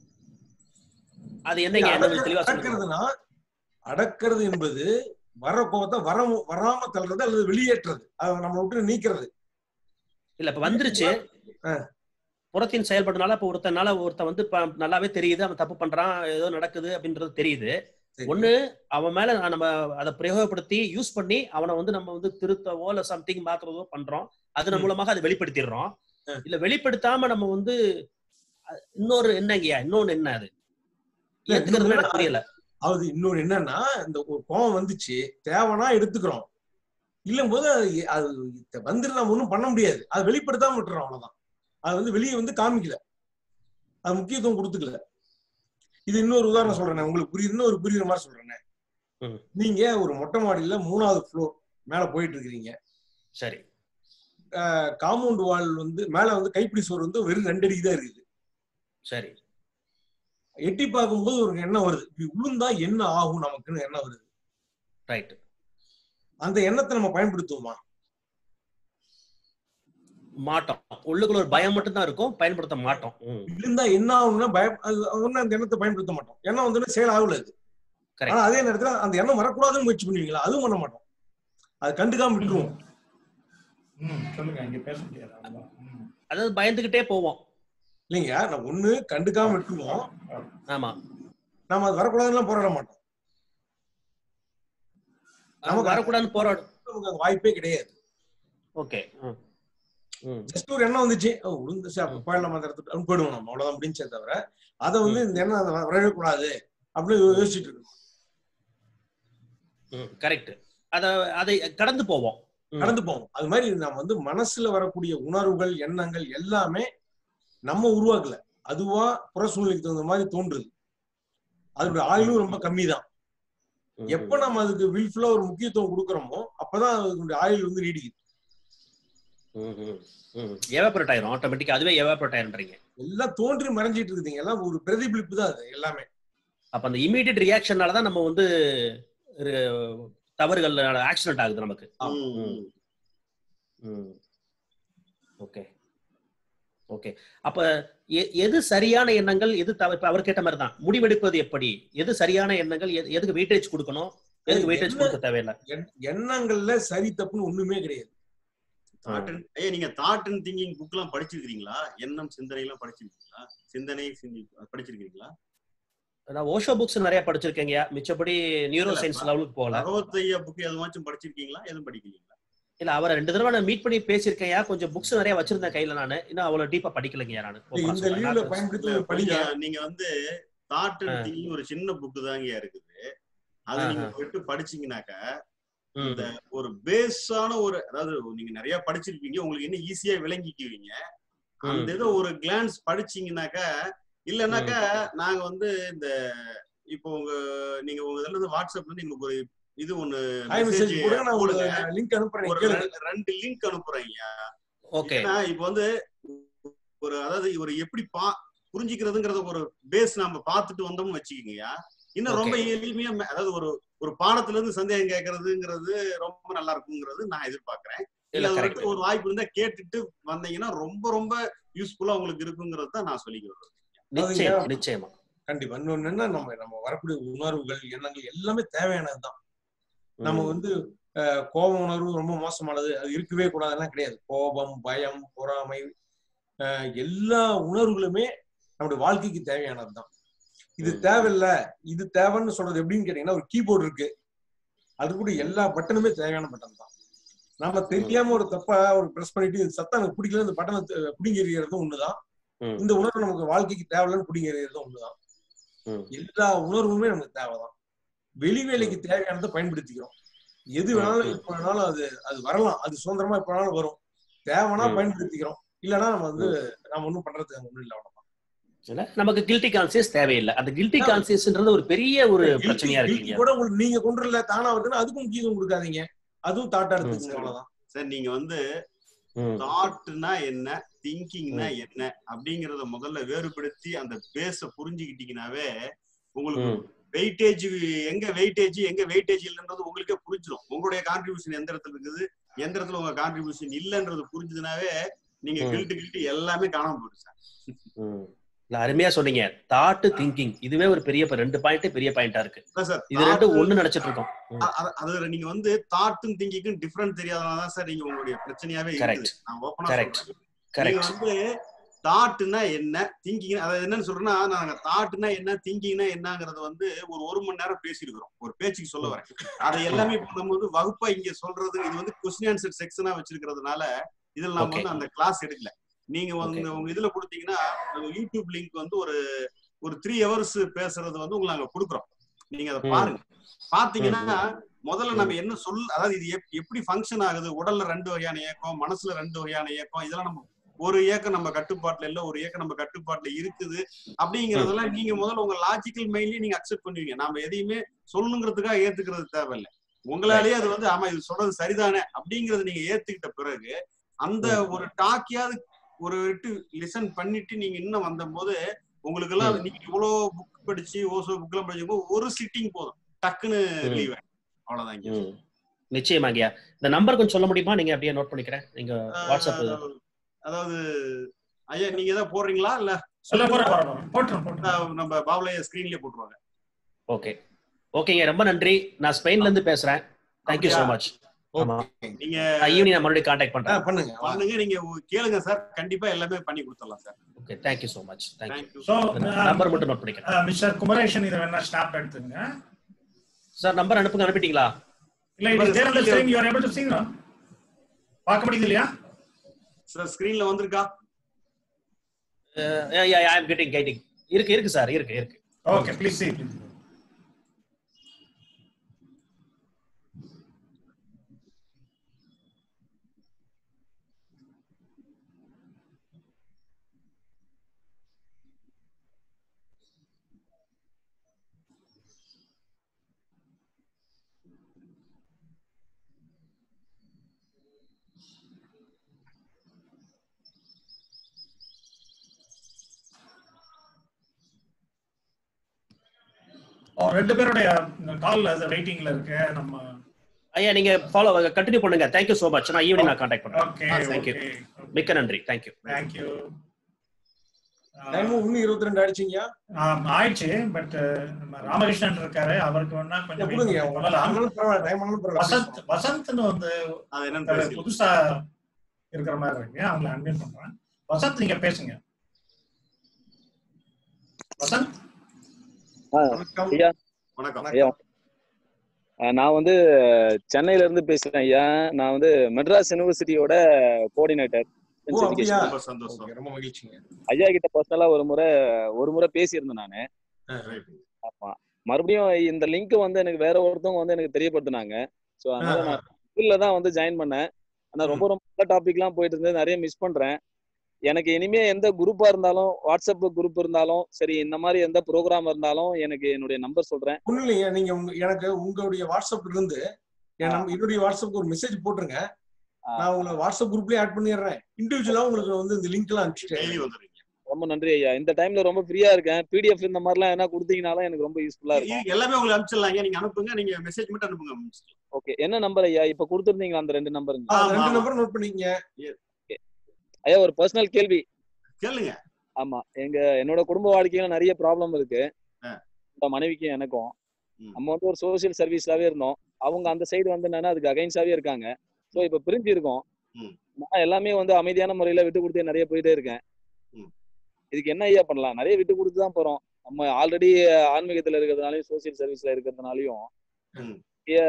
அது என்னங்க என்ன கொஞ்சம் தெளிவா சொல்லுங்க அடக்கிறதுனா அடக்கிறது என்பது வர கோபத்தை வர வராம தள்ளுறது அல்லது வெளியேற்றுறது அதை நம்ம விட்டு நீக்கிறது இல்ல இப்ப வந்துருச்சு ஆ. புறத்தின் செயல்படுனால இப்ப ஒருத்தனால ஒருத்தன் வந்து இப்ப நல்லாவே தெரியுது அவன் தப்பு பண்றான் ஏதோ நடக்குது அப்படின்றது தெரியுது சரி. ஒண்ணு அவன் மேல நம்ம அதை பிரயோகப்படுத்தி யூஸ் பண்ணி அவனை வந்து நம்ம வந்து திருத்தவோ இல்ல சம்திங் மாத்துறதோ பண்றோம் அதன் ம். மூலமாக அதை வெளிப்படுத்திடுறோம் ஆ. இல்ல வெளிப்படுத்தாம நம்ம வந்து அஹ், இன்னொரு என்னங்கய்யா இன்னொன்னு என்ன அது இல்ல, ஏத்துக்கிறதுல இன்னொன்னு எனக்கு புரியல அது இன்னொரு என்னன்னா இந்த ஒரு கோவம் வந்துச்சு தேவைன்னா எடுத்துக்கிறோம் இல்லும் போது அது அது வந்துட்டு நம்ம ஒன்றும் பண்ண முடியாது அது வெளிப்படுத்தாம விட்டுறோம் அவ்வளவுதான் அது வந்து வெளியே வந்து காமிக்கல அது முக்கியத்துவம் கொடுத்துக்கல இது இன்னொரு உதாரணம் சொல்றேன் உங்களுக்கு புரியுது இன்னொரு புரியுற மாதிரி சொல்றேன் ம். நீங்க ஒரு மொட்டை மாடியில மூணாவது ஃப்ளோர் மேல போயிட்டு இருக்கிறீங்க சரி காம்பவுண்ட் வால் வந்து மேல வந்து கைப்பிடி சோறு வந்து வெறும் ரெண்டு அடிக்கு தான் இருக்குது சரி எட்டி பார்க்கும்போது ஒரு எண்ணம் வருது இப்படி உளுந்தா என்ன ஆகும் நமக்குன்னு எண்ணம் வருது ரைட் அந்த எண்ணத்தை நம்ம பயன்படுத்துவோமா மாட்டோம் உள்ளுக்குள்ள ஒரு பயம் மட்டும் தான் இருக்கும் பயன்படுத்த மாட்டோம் ம், விழுந்தா என்ன ஆகும்னா பயம் அது ஒண்ணு அந்த எண்ணத்தை பயன்படுத்த மாட்டோம் எண்ணம் வந்து செயல் ஆகல அது Correct. ஆனா அதே நேரத்துல அந்த எண்ணம் வரக்கூடாதுன்னு முயற்சி பண்ணுவீங்களா அதுவும் பண்ண மாட்டோம் அது கண்டுக்காம விட்டுருவோம் ம் சொல்லுங்க இங்க பேச முடியாது அவ்வளவுதான். ம். அதாவது பயந்துகிட்டே போவோம் இல்லைங்க நான் ஒண்ணு கண்டுக்காம விட்டுருவோம் ஆமா நாம அது வரக்கூடாதுன்னு போராட மாட்டோம் நமக்கு வரக்கூடாதுன்னு போராடும் நமக்கு அந்த வாய்ப்பே கிடையாது ஓகே ஜஸ்ட் ஒரு எண்ணம் வந்துச்சு ஓ, உளுந்து சரி, அப்ப போயிடலாம் அந்த இடத்துக்கு அப்படின்னு போயிடுவோம் நம்ம அவ்வளவுதான் முடிஞ்சே தவிர அதை வந்து இந்த எண்ணம் அதை வரவே கூடாது அப்படின்னு யோசிச்சுட்டு இருக்கோம் கரெக்ட் அத அதை கடந்து போவோம் ம். கடந்து போவோம் அது மாதிரி நம்ம வந்து மனசுல வரக்கூடிய உணர்வுகள் எண்ணங்கள் எல்லாமே நம்ம உருவாக்கல அதுவா புற சூழ்நிலைக்கு தகுந்த மாதிரி தோன்றுது அதோட ஆயுளும் ரொம்ப கம்மி தான் ம், எப்ப நம்ம அதுக்கு வில்ஃபுல்லா ஒரு முக்கியத்துவம் கொடுக்குறோமோ அப்பதான் அதனுடைய ஆயுள் வந்து நீடிக்குது ம், ம், ம். எவாபரேட் ஆயிரும் ஆட்டோமேட்டிக்கா அதுவே எவாபரேட் ஆயிருன்றீங்க எல்லாம் தோன்றி மறைஞ்சிட்டு இருக்குதுங்க எல்லாம் ஒரு பிரதிபலிப்பு தான் அது எல்லாமே அப்ப அந்த இமீடியட் ரியாக்ஷனால தான் நம்ம வந்து ஒரு தவறுகள் ஆக்சிடென்ட் ஆகுது நமக்கு ம். ஓகே ஓகே அப்ப எ- எது சரியான எண்ணங்கள் எது தவறு இப்ப அவர் கேட்ட மாதிரி தான் முடிவெடுப்பது எப்படி எது சரியான எண்ணங்கள் எது- எதுக்கு வெயிட்டேஜ் கொடுக்கணும் எதுக்கு வெயிட்டேஜ் என்ன- கொடுக்க தேவையில்லை எண்- எண்ணங்கள்ல சரி தப்புன்னு ஒண்ணுமே கிடையாது Thought and- ஐயா நீங்க தாட் அண்ட் திங்கிங் புக் எல்லாம் படிச்சிருக்கீங்களா எண்ணம் சிந்தனை எல்லாம் படிச்சிருக்கீங்களா சிந்தனை சிந்தி படிச்சிருக்கீங்களா நான் ஓஷோ புக்ஸ் நிறைய படிச்சிருக்கேங்க மிச்சப்படி நியூரோ இல்ல, சயின்ஸ் லெவலுக்கு போகல பகவத் ஐயா புக் எதுவாச்சும் படிச்சிருக்கீங்களா எதுவும் படிக்கிறீங்களா இல்ல அவரை ரெண்டு தடவை நான் மீட் பண்ணி பேசியிருக்கேன் கொஞ்சம் புக்ஸ் நிறைய வச்சிருந்தேன் கையில நானு இன்னும் அவ்வளவு டீப்பா படிக்கலைங்க நானு இந்த லீவ்ல பயன்படுத்தி இல்ல, ஒரு படிங்க கொஞ்சம் நீங்க வந்து தாட் ஆ. அண்ட் திங்கிங் ஒரு சின்ன புக் தாங்க இருக்குது அது ஆ, நீங்க ஆ. போயிட்டு படிச்சீங்கன்னாக்கா ம், இந்த ஒரு பேஸான ஒரு அதாவது நீங்க நிறைய படிச்சிருப்பீங்க உங்களுக்கு இன்னும் ஈஸியா விளங்கிக்குவீங்க அந்த ம், இதை ஒரு கிளான்ஸ் படிச்சீங்கன்னாக்கா இல்லைன்னாக்கா நாங்க வந்து இந்த இப்போ உங்க நீங்க உங்க இதுல இருந்து வாட்ஸ்அப்ல இருந்து எங்களுக்கு ஒரு இது ஒண்ணு ஹாய் மெசேஜ் message கூட நான் போடுங்க. உங்களுக்கு லிங்க் அனுப்புறேன் ஒரு கேளுங்க ரெண்டு- ரெண்டு லிங்க் அனுப்புறேங்க ஓகே ஏன்னா இப்போ வந்து ஒரு அதாவது ஒரு எப்படி பா புரிஞ்சுக்கிறதுங்கிறத ஒரு பேஸ் நாம பார்த்துட்டு வந்தோம்னு வச்சுக்கோங்கய்யா இன்னும் ரொம்ப Okay. எளிமையா ம- அதாவது ஒரு ஒரு பாடத்துல இருந்து சந்தேகம் கேட்கறதுங்கிறது ரொம்ப நல்லா இருக்குங்கிறது நான் எதிர்பார்க்கிறேன் இல்ல இல்ல அது கரெக்ட் வந்து ஒரு வாய்ப்பு இருந்தா கேட்டுட்டு வந்தீங்கன்னா ரொம்ப ரொம்ப யூஸ்ஃபுல்லா உங்களுக்கு இருக்குங்கிறது தான் நான் சொல்லிக்கிறேன் நிச்சயமா நிச்சயமா கண்டிப்பா இன்னொன்னு என்ன நம்ம நம்ம வரக்கூடிய உணர்வுகள் எண்ணங்கள் எல்லாமே தேவையானதுதான் நம்ம வந்து அஹ், கோப உணர்வு ரொம்ப மோசமானது அது இருக்கவே கூடாதுலாம் கிடையாது கோபம் பயம் பொறாமை அஹ், எல்லா உணர்வுகளுமே நம்முடைய வாழ்க்கைக்கு தேவையானதுதான் இது ம். தேவையில்ல இது தேவைன்னு சொல்றது எப்படின்னு கேட்டீங்கன்னா ஒரு கீபோர்டு இருக்கு அது கூட எல்லா பட்டனுமே தேவையான பட்டன் தான் நாம தெரியாம ஒரு தப்பா ஒரு பிரஸ் பண்ணிட்டு இந்த சத்தம் எனக்கு பிடிக்கல இந்த பட்டனை பிடிங்கி எறிகிறதும் ஒண்ணுதான் ம். இந்த உணர்வு நமக்கு வாழ்க்கைக்கு தேவையில்லன்னு பிடிங்கி எறிகிறதும் ஒண்ணுதான் ம். எல்லா உணர்வுமே நமக்கு தேவைதான் வெளி வேலைக்கு தேவையானதை பயன்படுத்திக்கிறோம் எது வேணாலும் ம். எப்ப வேணாலும் அது அது வரலாம் அது சுதந்திரமா எப்ப வேணாலும் வரும் தேவைன்னா ம். பயன்படுத்திக்கிறோம் இல்லைன்னா நம்ம வந்து நம்ம ஒண்ணும் பண்றதுக்கு அங்க ஒண்ணும் இல்லை அவ்வளவுதான் இல்ல நமக்கு கில்ட்டி கான்சியஸ் தேவையில்லை அந்த கில்ட்டி கான்சியஸ்ன்றது ஒரு பெரிய ஒரு பிரச்சனையா Guilty இருக்கீங்க கூட உங்களுக்கு நீங்க கொண்டு வரல தானா வருதுன்னா அதுக்கும் முக்கியத்துவம் கொடுக்காதீங்க அதுவும் தாட்டா எடுத்துக்கோங்க ம். அவ்வளவுதான் சார் நீங்க வந்து ம், தாட்னா என்ன திங்கிங்னா என்ன அப்படிங்கறத முதல்ல வேறுபடுத்தி அந்த பேஸ புரிஞ்சுக்கிட்டீங்கன்னாவே உங்களுக்கு ம், வெயிட்டேஜ் எங்க வெயிட்டேஜ் எங்க வெயிட்டேஜ் இல்லைன்றது உங்களுக்கே புரிஞ்சிடும் உங்களுடைய கான்ட்ரிபியூஷன் எந்த இடத்துல இருக்குது எந்த இடத்துல உங்க கான்ட்ரிபியூஷன் இல்லைன்றது புரிஞ்சதுனாவே நீங்க ம். கில்ட்டு கில்ட்டு எல்லாமே காணாம போயிடும் சார் ம். இல்ல அருமையா சொன்னீங்க தாட் திங்கிங் இதுவே ஒரு பெரிய இப்ப ரெண்டு பாயிண்ட் பெரிய பாயிண்டா இருக்கு அதான் சார் இது ரெண்டு ஒண்ணு நினைச்சிட்டு இருக்கோம் ம், அ- அ- அது நீங்க வந்து தாட்டும் திங்கிங்கும் டிஃபரன்ஸ் தெரியாதனால தான் சார் நீங்க உங்களுடைய பிரச்சனையாவே Correct. இருக்குது நான் ஓப்பனா Correct. சொல்றேன் நீங்க கரெக்ட் வந்து தாட்னா என்ன திங்கிங் அதாவது என்னன்னு சொல்றேன்னா நாங்க தாட்னா என்ன திங்கிங்னா என்னங்கறது வந்து ஒரு ஒரு மணி நேரம் பேசியிருக்கிறோம் ஒரு பேச்சுக்கு சொல்ல வரேன் அதை எல்லாமே இப்ப நம்ம வந்து வகுப்பா இங்க சொல்றது இது வந்து கொஸ்டின் ஆன்சர் செக்ஷனா வச்சிருக்கிறதுனால இதுல நம்ம Okay. வந்து அந்த கிளாஸ் எடுக்கல நீங்க வந்து Okay. உங்க இதுல கொடுத்தீங்கன்னா அந்த யூடியூப் லிங்க் வந்து ஒரு ஒரு த்ரீ ஹவர்ஸ் பேசுறது வந்து உங்களுக்கு நாங்க கொடுக்குறோம் நீங்க அதை ம். பாருங்க பாத்தீங்கன்னா ம், முதல்ல நம்ம என்ன சொல் அதாவது இது எப்- எப்படி ஃபங்க்ஷன் ஆகுது உடல்ல ரெண்டு வகையான இயக்கம் மனசுல ரெண்டு வகையான இயக்கம் இதெல்லாம் நம்ம ஒரு இயக்கம் நம்ம கட்டுப்பாட்டுல இல்ல ஒரு இயக்கம் நம்ம கட்டுப்பாட்டுல இருக்குது அப்படிங்கறதெல்லாம் நீங்க முதல்ல உங்க லாஜிக்கல் மைண்ட்லயே நீங்க அக்செப்ட் பண்ணுவீங்க நாம எதையுமே சொல்லணுங்கிறதுக்காக ஏத்துக்கிறது தேவையில்லை உங்களாலேயே அது வந்து ஆமா இது சொல்றது சரிதானே அப்படிங்கறத நீங்க ஏத்துக்கிட்ட பிறகு அந்த ஒரு டாக்கியாவது ஒரு விட்டு லிசன் பண்ணிட்டு நீங்க இன்னும் வந்தபோது உங்களுக்கு எல்லாம் ம். நீங்க இவ்வளவு புக் படிச்சு ஓசோ புக்லாம் படிச்சப்போ ஒரு சிட்டிங் போதும் டக்குன்னு ம். லீவ் அவ்வளவுதான் இங்க. ம். நிச்சயமாங்கய்யா இந்த நம்பர் கொஞ்சம் சொல்ல முடியுமா நீங்க அப்படியே நோட் பண்ணிக்கிறேன் நீங்க வாட்ஸ்அப் ஆஹ், அதாவது ஐயா நீங்க ஏதாவது போடுறீங்களா இல்ல சொல்ல போற போட்டுரும் போட்டுரும் ஆஹ், நம்ம பாவலைய ஸ்கிரீன்லயே போட்டுருவாங்க ஓகே ஓகேங்க ரொம்ப நன்றி நான் ஸ்பெயின்ல இருந்து பேசுறேன் தேங்க்யூ ஸோ அப்படியா? மச் ஆமா ஓகே நீங்க ஈவினிங் நான் மறுபடியும் கான்டாக்ட் ஆ, பண்றேன் பண்ணுங்க வாங்க. பண்ணுங்க நீங்க கேளுங்க சார் கண்டிப்பா எல்லாமே பண்ணி கொடுத்துடலாம் sir okay thank you so much thank you thank you so number மட்டும் நோட் பண்ணிக்கிறேன் மிஸ்டர் குமரேஷன் இதை வேணா ஸ்னாப் எடுத்துங்க சார் நம்பர் அனுப்புங்க அனுப்பிட்டீங்களா இல்ல இது தேர் அந்த screen you are able to see பார்க்க முடியுது இல்லையா சார் ஸ்கிரீன்ல வந்திருக்கா ஐ அம் கெட்டிங் கெட்டிங் இருக்கு இருக்கு சார் இருக்கு இருக்கு ஓகே ப்ளீஸ் see please. ஓ, ரெண்டு பேருடைய கால் வெயிட்டிங்ல இருக்கு நம்ம ஐயா நீங்க ஃபாலோ கண்டினியூ பண்ணுங்க தேங்க்யூ ஸோ மச் நான் ஈவினிங் நான் கான்டாக்ட் பண்றேன் ஓகே thank you. ஓகே மிக்க நன்றி தேங்க்யூ தேங்க்யூ டைமும் இன்னும் இருபத்தி ரெண்டு ஆயிடுச்சுங்க ஆயிடுச்சு பட் நம்ம ராமகிருஷ்ணன் இருக்காரு அவருக்கு வேணா கொஞ்சம் wait கொடுங்க பண்ணி பண்ணலாம் ஆனாலும் பரவாயில்ல டைம் ஆனாலும் வசந்த் பரவாயில்ல வசந்த்னு வந்து அது என்னன்னு ஒருத்தர் பேசுங்க புதுசா இருக்கிற மாதிரி இருக்கு அவங்களை அன்மியூட் பண்றேன் வசந்த் நீங்க பேசுங்க வசந்த் வணக்கம் ஐயா வணக்கம் ஐயா அஹ் நான் வந்து சென்னையில இருந்து பேசுறேன் ஐயா நான் வந்து மெட்ராஸ் யூனிவர்சிட்டியோட கோஆர்டினேட்டர் ஓ அப்படியா ரொம்ப சந்தோஷம் ஓகே, ரொம்ப மகிழ்ச்சிங்க ஐயா கிட்ட பர்சனலா ஒரு முறை ஒரு முறை பேசியிருந்தேன் நானு Right. ஆமா மறுபடியும் இந்த லிங்க் வந்து எனக்கு வேற ஒருத்தவங்க வந்து எனக்கு தெரியப்படுத்தினாங்க ஸோ அதனால ஆ, நான் ஸ்கூல்ல தான் வந்து ஜாயின் பண்ணேன் ஆனா ரொம்ப ரொம்ப நல்ல டாபிக்லாம் போயிட்டு இருந்தது நிறைய மிஸ் பண்றேன் எனக்கு இனிமே எந்த குரூப்பா இருந்தாலும் வாட்ஸ்அப் குரூப் இருந்தாலும் சரி இந்த மாதிரி எந்த ப்ரோக்ராம் இருந்தாலும் எனக்கு என்னுடைய நம்பர் சொல்றேன் ஒண்ணும் இல்லைங்க நீங்க உங்க எனக்கு உங்களுடைய வாட்ஸ்அப்ல இருந்து என் நம்ம என்னுடைய வாட்ஸ்அப்க்கு ஒரு மெசேஜ் போட்டுருங்க ஆ. நான் உங்களை வாட்ஸ்அப் குரூப்லயே ஆட் பண்ணிடுறேன் இண்டிவிஜுவலா உங்களுக்கு வந்து இந்த லிங்க் எல்லாம் அனுப்பிச்சிட்டேன் டெய்லி வந்துருங்க ரொம்ப நன்றி ஐயா இந்த டைம்ல ரொம்ப ஃப்ரீயா இருக்கேன் பிடிஎஃப் இந்த மாதிரிலாம் என்ன கொடுத்தீங்கனாலும் எனக்கு ரொம்ப யூஸ்ஃபுல்லா இருக்கும் இது எல்லாமே உங்களுக்கு அனுப்பிச்சிடலாங்க நீங்க அனுப்புங்க நீங்க மெசேஜ் மட்டும் அனுப்புங்க அனுப்பிச்சிடலாம். ஓகே என்ன நம்பர் ஐயா இப்ப கொடுத்துருந்தீங்களா அந்த ரெண்டு நம்பருங்க ஆ, ஆமா, ரெண்டு ஆமா. நம்பர் நோட் பண்ணிக்கங்க ஐயா ஒரு பர்சனல் கேள்வி கேளுங்க ஆமா எங்க என்னோட குடும்ப வாழ்க்கையில நிறைய ப்ராப்ளம் இருக்கு ஆ. இந்த மனைவிக்கும் எனக்கும் ம். நம்ம வந்து ஒரு சோசியல் சர்வீஸ்லாவே இருந்தோம் அவங்க அந்த சைடு வந்து என்னன்னா அதுக்கு அகைன்ஸ்டாவே இருக்காங்க சோ இப்ப பிரிஞ்சு இருக்கோம் ம். நான் எல்லாமே வந்து அமைதியான முறையில விட்டு கொடுத்து நிறைய போயிட்டே இருக்கேன் ம். இதுக்கு என்ன ஐயா பண்ணலாம் நிறைய விட்டு கொடுத்து தான் போறோம் நம்ம ஆல்ரெடி ஆன்மீகத்துல இருக்கிறதுனாலயும் சோசியல் சர்வீஸ்ல இருக்கிறதுனாலயும் ம். நிறைய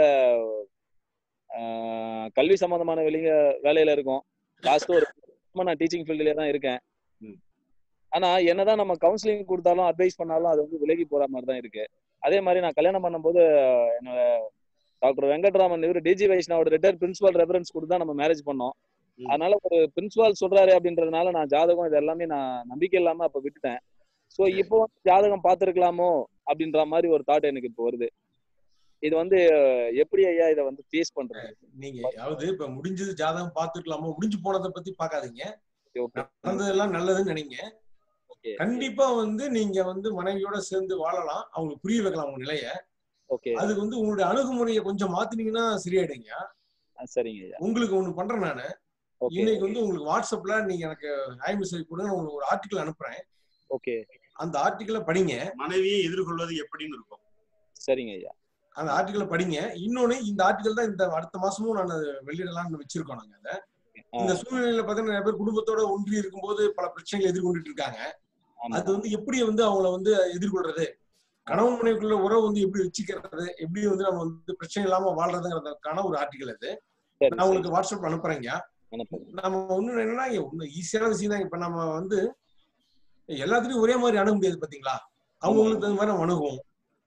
ஆஹ், கல்வி சம்பந்தமான வெளிங்க வேலையில இருக்கோம் லாஸ்ட் ஒரு வருஷமா நான் டீச்சிங் ஃபீல்ட்லயே தான் இருக்கேன் ம். ஆனா என்னதான் நம்ம கவுன்சிலிங் கொடுத்தாலும் அட்வைஸ் பண்ணாலும் அது வந்து விலகி போற மாதிரி தான் இருக்கு அதே மாதிரி நான் கல்யாணம் பண்ணும்போது என்னோட டாக்டர் வெங்கட்ராமன் இவர் டிஜி வைஷ்ணவோட ரிட்டையர் பிரின்சிபல் ரெஃபரன்ஸ் கொடுத்து தான் நம்ம மேரேஜ் பண்ணோம் ம். அதனால ஒரு பிரின்சிபால் சொல்றாரு அப்படின்றதுனால நான் ஜாதகம் இது எல்லாமே நான் நம்பிக்கை இல்லாம அப்ப விட்டுட்டேன் சோ இப்போ வந்து ஜாதகம் பார்த்திருக்கலாமோ அப்படின்ற மாதிரி ஒரு தாட் எனக்கு இப்போ வருது இது வந்து அஹ், எப்படி ஐயா இதை வந்து ஃபேஸ் பண்றது நீங்க அதாவது இப்ப முடிஞ்சது ஜாதகம் பார்த்துக்கலாமோ முடிஞ்சு போனதை பத்தி பார்க்காதீங்க ஓகே நடந்ததெல்லாம் நல்லதுன்னு நினைங்க ஓகே கண்டிப்பா வந்து நீங்க வந்து மனைவியோட சேர்ந்து வாழலாம் அவங்களுக்கு புரிய வைக்கலாம் உங்க நிலைய ஓகே அதுக்கு வந்து உங்களுடைய அணுகுமுறையை கொஞ்சம் மாத்தினீங்கன்னா சரியாயிடுங்க சரிங்க ஐயா உங்களுக்கு ஒண்ணு பண்றேன் நானு ஓகே இன்னைக்கு வந்து உங்களுக்கு வாட்ஸ்அப்ல நீங்க எனக்கு ஹாய் மெசேஜ் கொடுங்க உங்களுக்கு ஒரு ஆர்டிக்கல் அனுப்புறேன் ஓகே அந்த ஆர்டிக்கலை படிங்க மனைவியை எதிர்கொள்வது எப்படின்னு இருக்கும் சரிங்க ஐயா அந்த ஆர்டிக்கலை படிங்க இன்னொன்னு இந்த ஆர்டிக்கல் தான் இந்த அடுத்த மாசமும் நான் வெளியிடலாம்னு வச்சிருக்கோம் நாங்க அதை ஆ, இந்த சூழ்நிலையில பாத்தீங்கன்னா நிறைய பேர் குடும்பத்தோட ஒன்றி இருக்கும்போது பல பிரச்சனைகளை எதிர்கொண்டுட்டு இருக்காங்க ஆமா. அது வந்து எப்படி வந்து அவங்கள வந்து எதிர்கொள்றது கணவன் மனைவிக்குள்ள உறவு வந்து எப்படி வச்சுக்கிறது எப்படி வந்து நம்ம வந்து பிரச்சனை இல்லாம வாழ்றதுங்கிறதுக்கான ஒரு ஆர்டிக்கல் அது சரி, நான் உங்களுக்கு வாட்ஸ்அப்ல அனுப்புறேங்க சரி. அனுப்புங்க. நம்ம ஒண்ணு என்னன்னா ஒண்ணு ஈஸியான விஷயம் தான் இப்ப நம்ம வந்து எல்லாத்துலயும் ஒரே மாதிரி அணுக முடியாது பாத்தீங்களா அவங்களுக்கு தகுந்த மாதிரி நம்ம அணுகுவோம்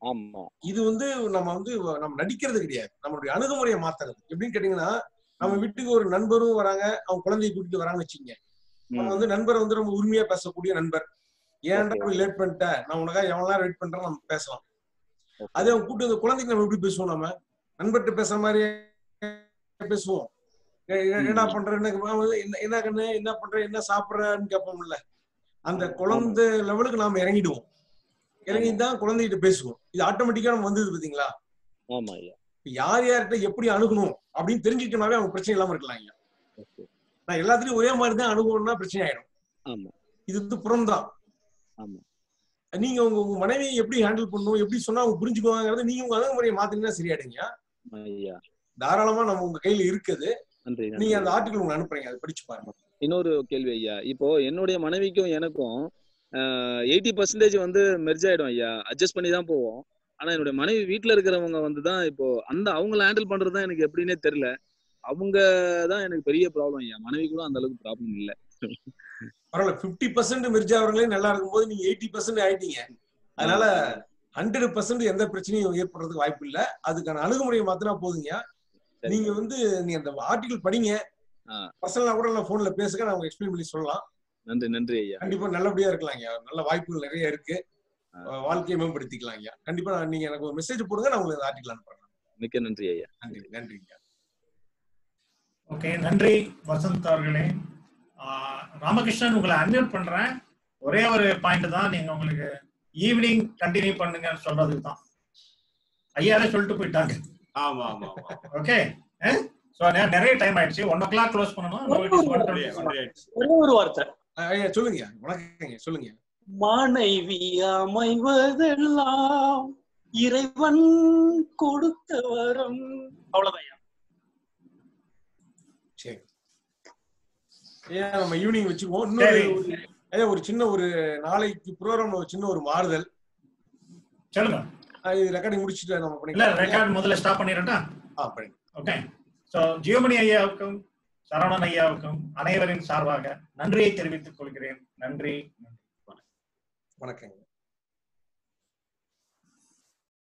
ஆமா இது வந்து நம்ம வந்து நம்ம நடிக்கிறது கிடையாது நம்மளுடைய அணுகுமுறையை மாத்துறது எப்படின்னு கேட்டீங்கன்னா நம்ம வீட்டுக்கு ஒரு நண்பரும் வராங்க அவங்க குழந்தைய கூட்டிட்டு வராங்கன்னு வச்சுக்கோங்க நம்ம ம், வந்து நண்பர் வந்து ரொம்ப உரிமையா பேசக்கூடிய நண்பர் ஏன்டா Okay. போய் லேட் பண்ணிட்ட நான் உனக்காக எவ்வளவு நேரம் வெயிட் பண்றேன் நம்ம பேசலாம் okay. அதே அவங்க கூட்டு வந்து குழந்தைக்கு நம்ம எப்படி பேசுவோம் நம்ம நண்பர்கிட்ட பேசுற மாதிரி பேசுவோம் ஏ- ஏ- என்னடா பண்ற என்ன என்ன- என்ன கண்ணு என்ன பண்ற என்ன சாப்பிடுறன்னு கேட்போம்ல அந்த குழந்தை லெவலுக்கு நாம இறங்கிடுவோம் இறங்கி தான் குழந்தைகிட்ட பேசுவோம் இது ஆட்டோமேட்டிக்கா நம்ம வந்தது பாத்தீங்களா ஆமா ஐயா இப்ப யார் யார்கிட்ட எப்படி அணுகணும் அப்படின்னு தெரிஞ்சுக்கிட்டோம்னாவே அவங்க பிரச்சனை இல்லாம இருக்கலாம் ஐயா Okay. நான் எல்லாத்துலயும் ஒரே மாதிரி தான் அணுகணும்னா பிரச்சனை ஆயிடும் ஆமா இது வந்து புறம்தான் ஆமா நீங்க உங்க உங்க மனைவியை எப்படி ஹேண்டில் பண்ணணும் எப்படி சொன்னா அவங்க புரிஞ்சுக்குவாங்கிறத நீங்க உங்க அணுகுமுறையை மாத்தினீங்கன்னா சரியாடுங்க ஐயா தாராளமா நம்ம உங்க கையில இருக்குது நன்றி நீங்க நன்றி அந்த ஆர்டிகல் உங்களுக்கு அனுப்புறீங்க அதை படிச்சு பாருங்க இன்னொரு கேள்வி ஐயா இப்போ என்னுடைய மனைவிக்கும் எனக்கும் எயிட்டி பர்சன்டேஜ் வந்து மெர்ஜ் ஆயிடும் ஐயா அட்ஜஸ்ட் பண்ணி தான் போவோம் ஆனா என்னுடைய மனைவி வீட்ல இருக்கிறவங்க வந்து தான் இப்போ அந்த அவங்கள ஹேண்டில் பண்றது தான் எனக்கு எப்படின்னே தெரியல அவங்க தான் எனக்கு பெரிய ப்ராப்ளம் ஐயா மனைவி கூட அந்த அளவுக்கு ப்ராப்ளம் இல்ல பரவாயில்ல பிப்டி பர்சன்ட் மிர்ஜா அவர்களே நல்லா இருக்கும்போது நீங்க எயிட்டி பர்சன்ட் ஆயிட்டீங்க அதனால ஹண்ட்ரட் பர்சன்ட் எந்த பிரச்சனையும் ஏற்படுறதுக்கு வாய்ப்பு இல்ல அதுக்கான அணுகுமுறையை மாத்தினா போதுங்க சரி. நீங்க வந்து நீங்க அந்த ஆர்டிகல் படிங்க ஆ. பர்சனலா கூட நான் போன்ல பேசுங்க நான் எக்ஸ்பிளைன் பண்ணி சொல்லலாம் நன்றி நன்றி ஐயா கண்டிப்பா நல்லபடியா இருக்கலாம் ஐயா நல்ல வாய்ப்புகள் நிறைய இருக்கு ஆ. அஹ் வாழ்க்கையை மேம்படுத்திக்கலாம் ஐயா கண்டிப்பா நான் நீங்க எனக்கு ஒரு மெசேஜ் போடுங்க நான் உங்களுக்கு ஆர்டிகல் அனுப்புறேன் மிக்க நன்றி ஐயா நன்றி நன்றிங்க ஓகே நன்றி வசந்த் அவர்களே ஆஹ் ராமகிருஷ்ணன் உங்களை அன்மியூட் பண்றேன் ஒரே ஒரு பாயிண்ட் தான் நீங்க உங்களுக்கு ஈவினிங் கண்டினியூ பண்ணுங்கன்னு சொல்றதுக்கு தான் ஐயாவே சொல்லிட்டு போயிட்டாங்க ஆமா ஆமா ஆமா ஓகே ஸோ நிறைய டைம் ஆயிடுச்சு ஒன் ஓ கிளாக் க்ளோஸ் பண்ணணும் Now it is 1:20. ஒன்றரை ஆயிடுச்சு. ஒரே ஒரு வார்த்தை அஹ் ஐயா சொல்லுங்க வணக்கங்க சொல்லுங்க மனைவி அமைவதெல்லாம் இறைவன் கொடுத்த வரம் அவ்வளவுதான் ஐயா. சரி ஐயா நம்ம ஈவினிங் வச்சுக்குவோம் இன்னொரு சரி. ஒரு- ஐயா ஒரு சின்ன ஒரு நாளைக்கு ப்ரோக்ராம் ஒரு சின்ன ஒரு மாறுதல் சொல்லுங்க அஹ் இது ரெக்கார்டிங் முடிச்சுட்டு நம்ம இல்ல பண்ணிக்கலாம் ரெக்கார்ட் முதல்ல ஸ்டாப் பண்ணிடட்டா ஆ பண்ணுங்க ஓகே ஸோ ஜியோமணி ஐயாவுக்கும் சரவணன் ஐயாவுக்கும் அனைவரின் சார்பாக நன்றியை தெரிவித்துக் கொள்கிறேன் நன்றி வணக்கங்க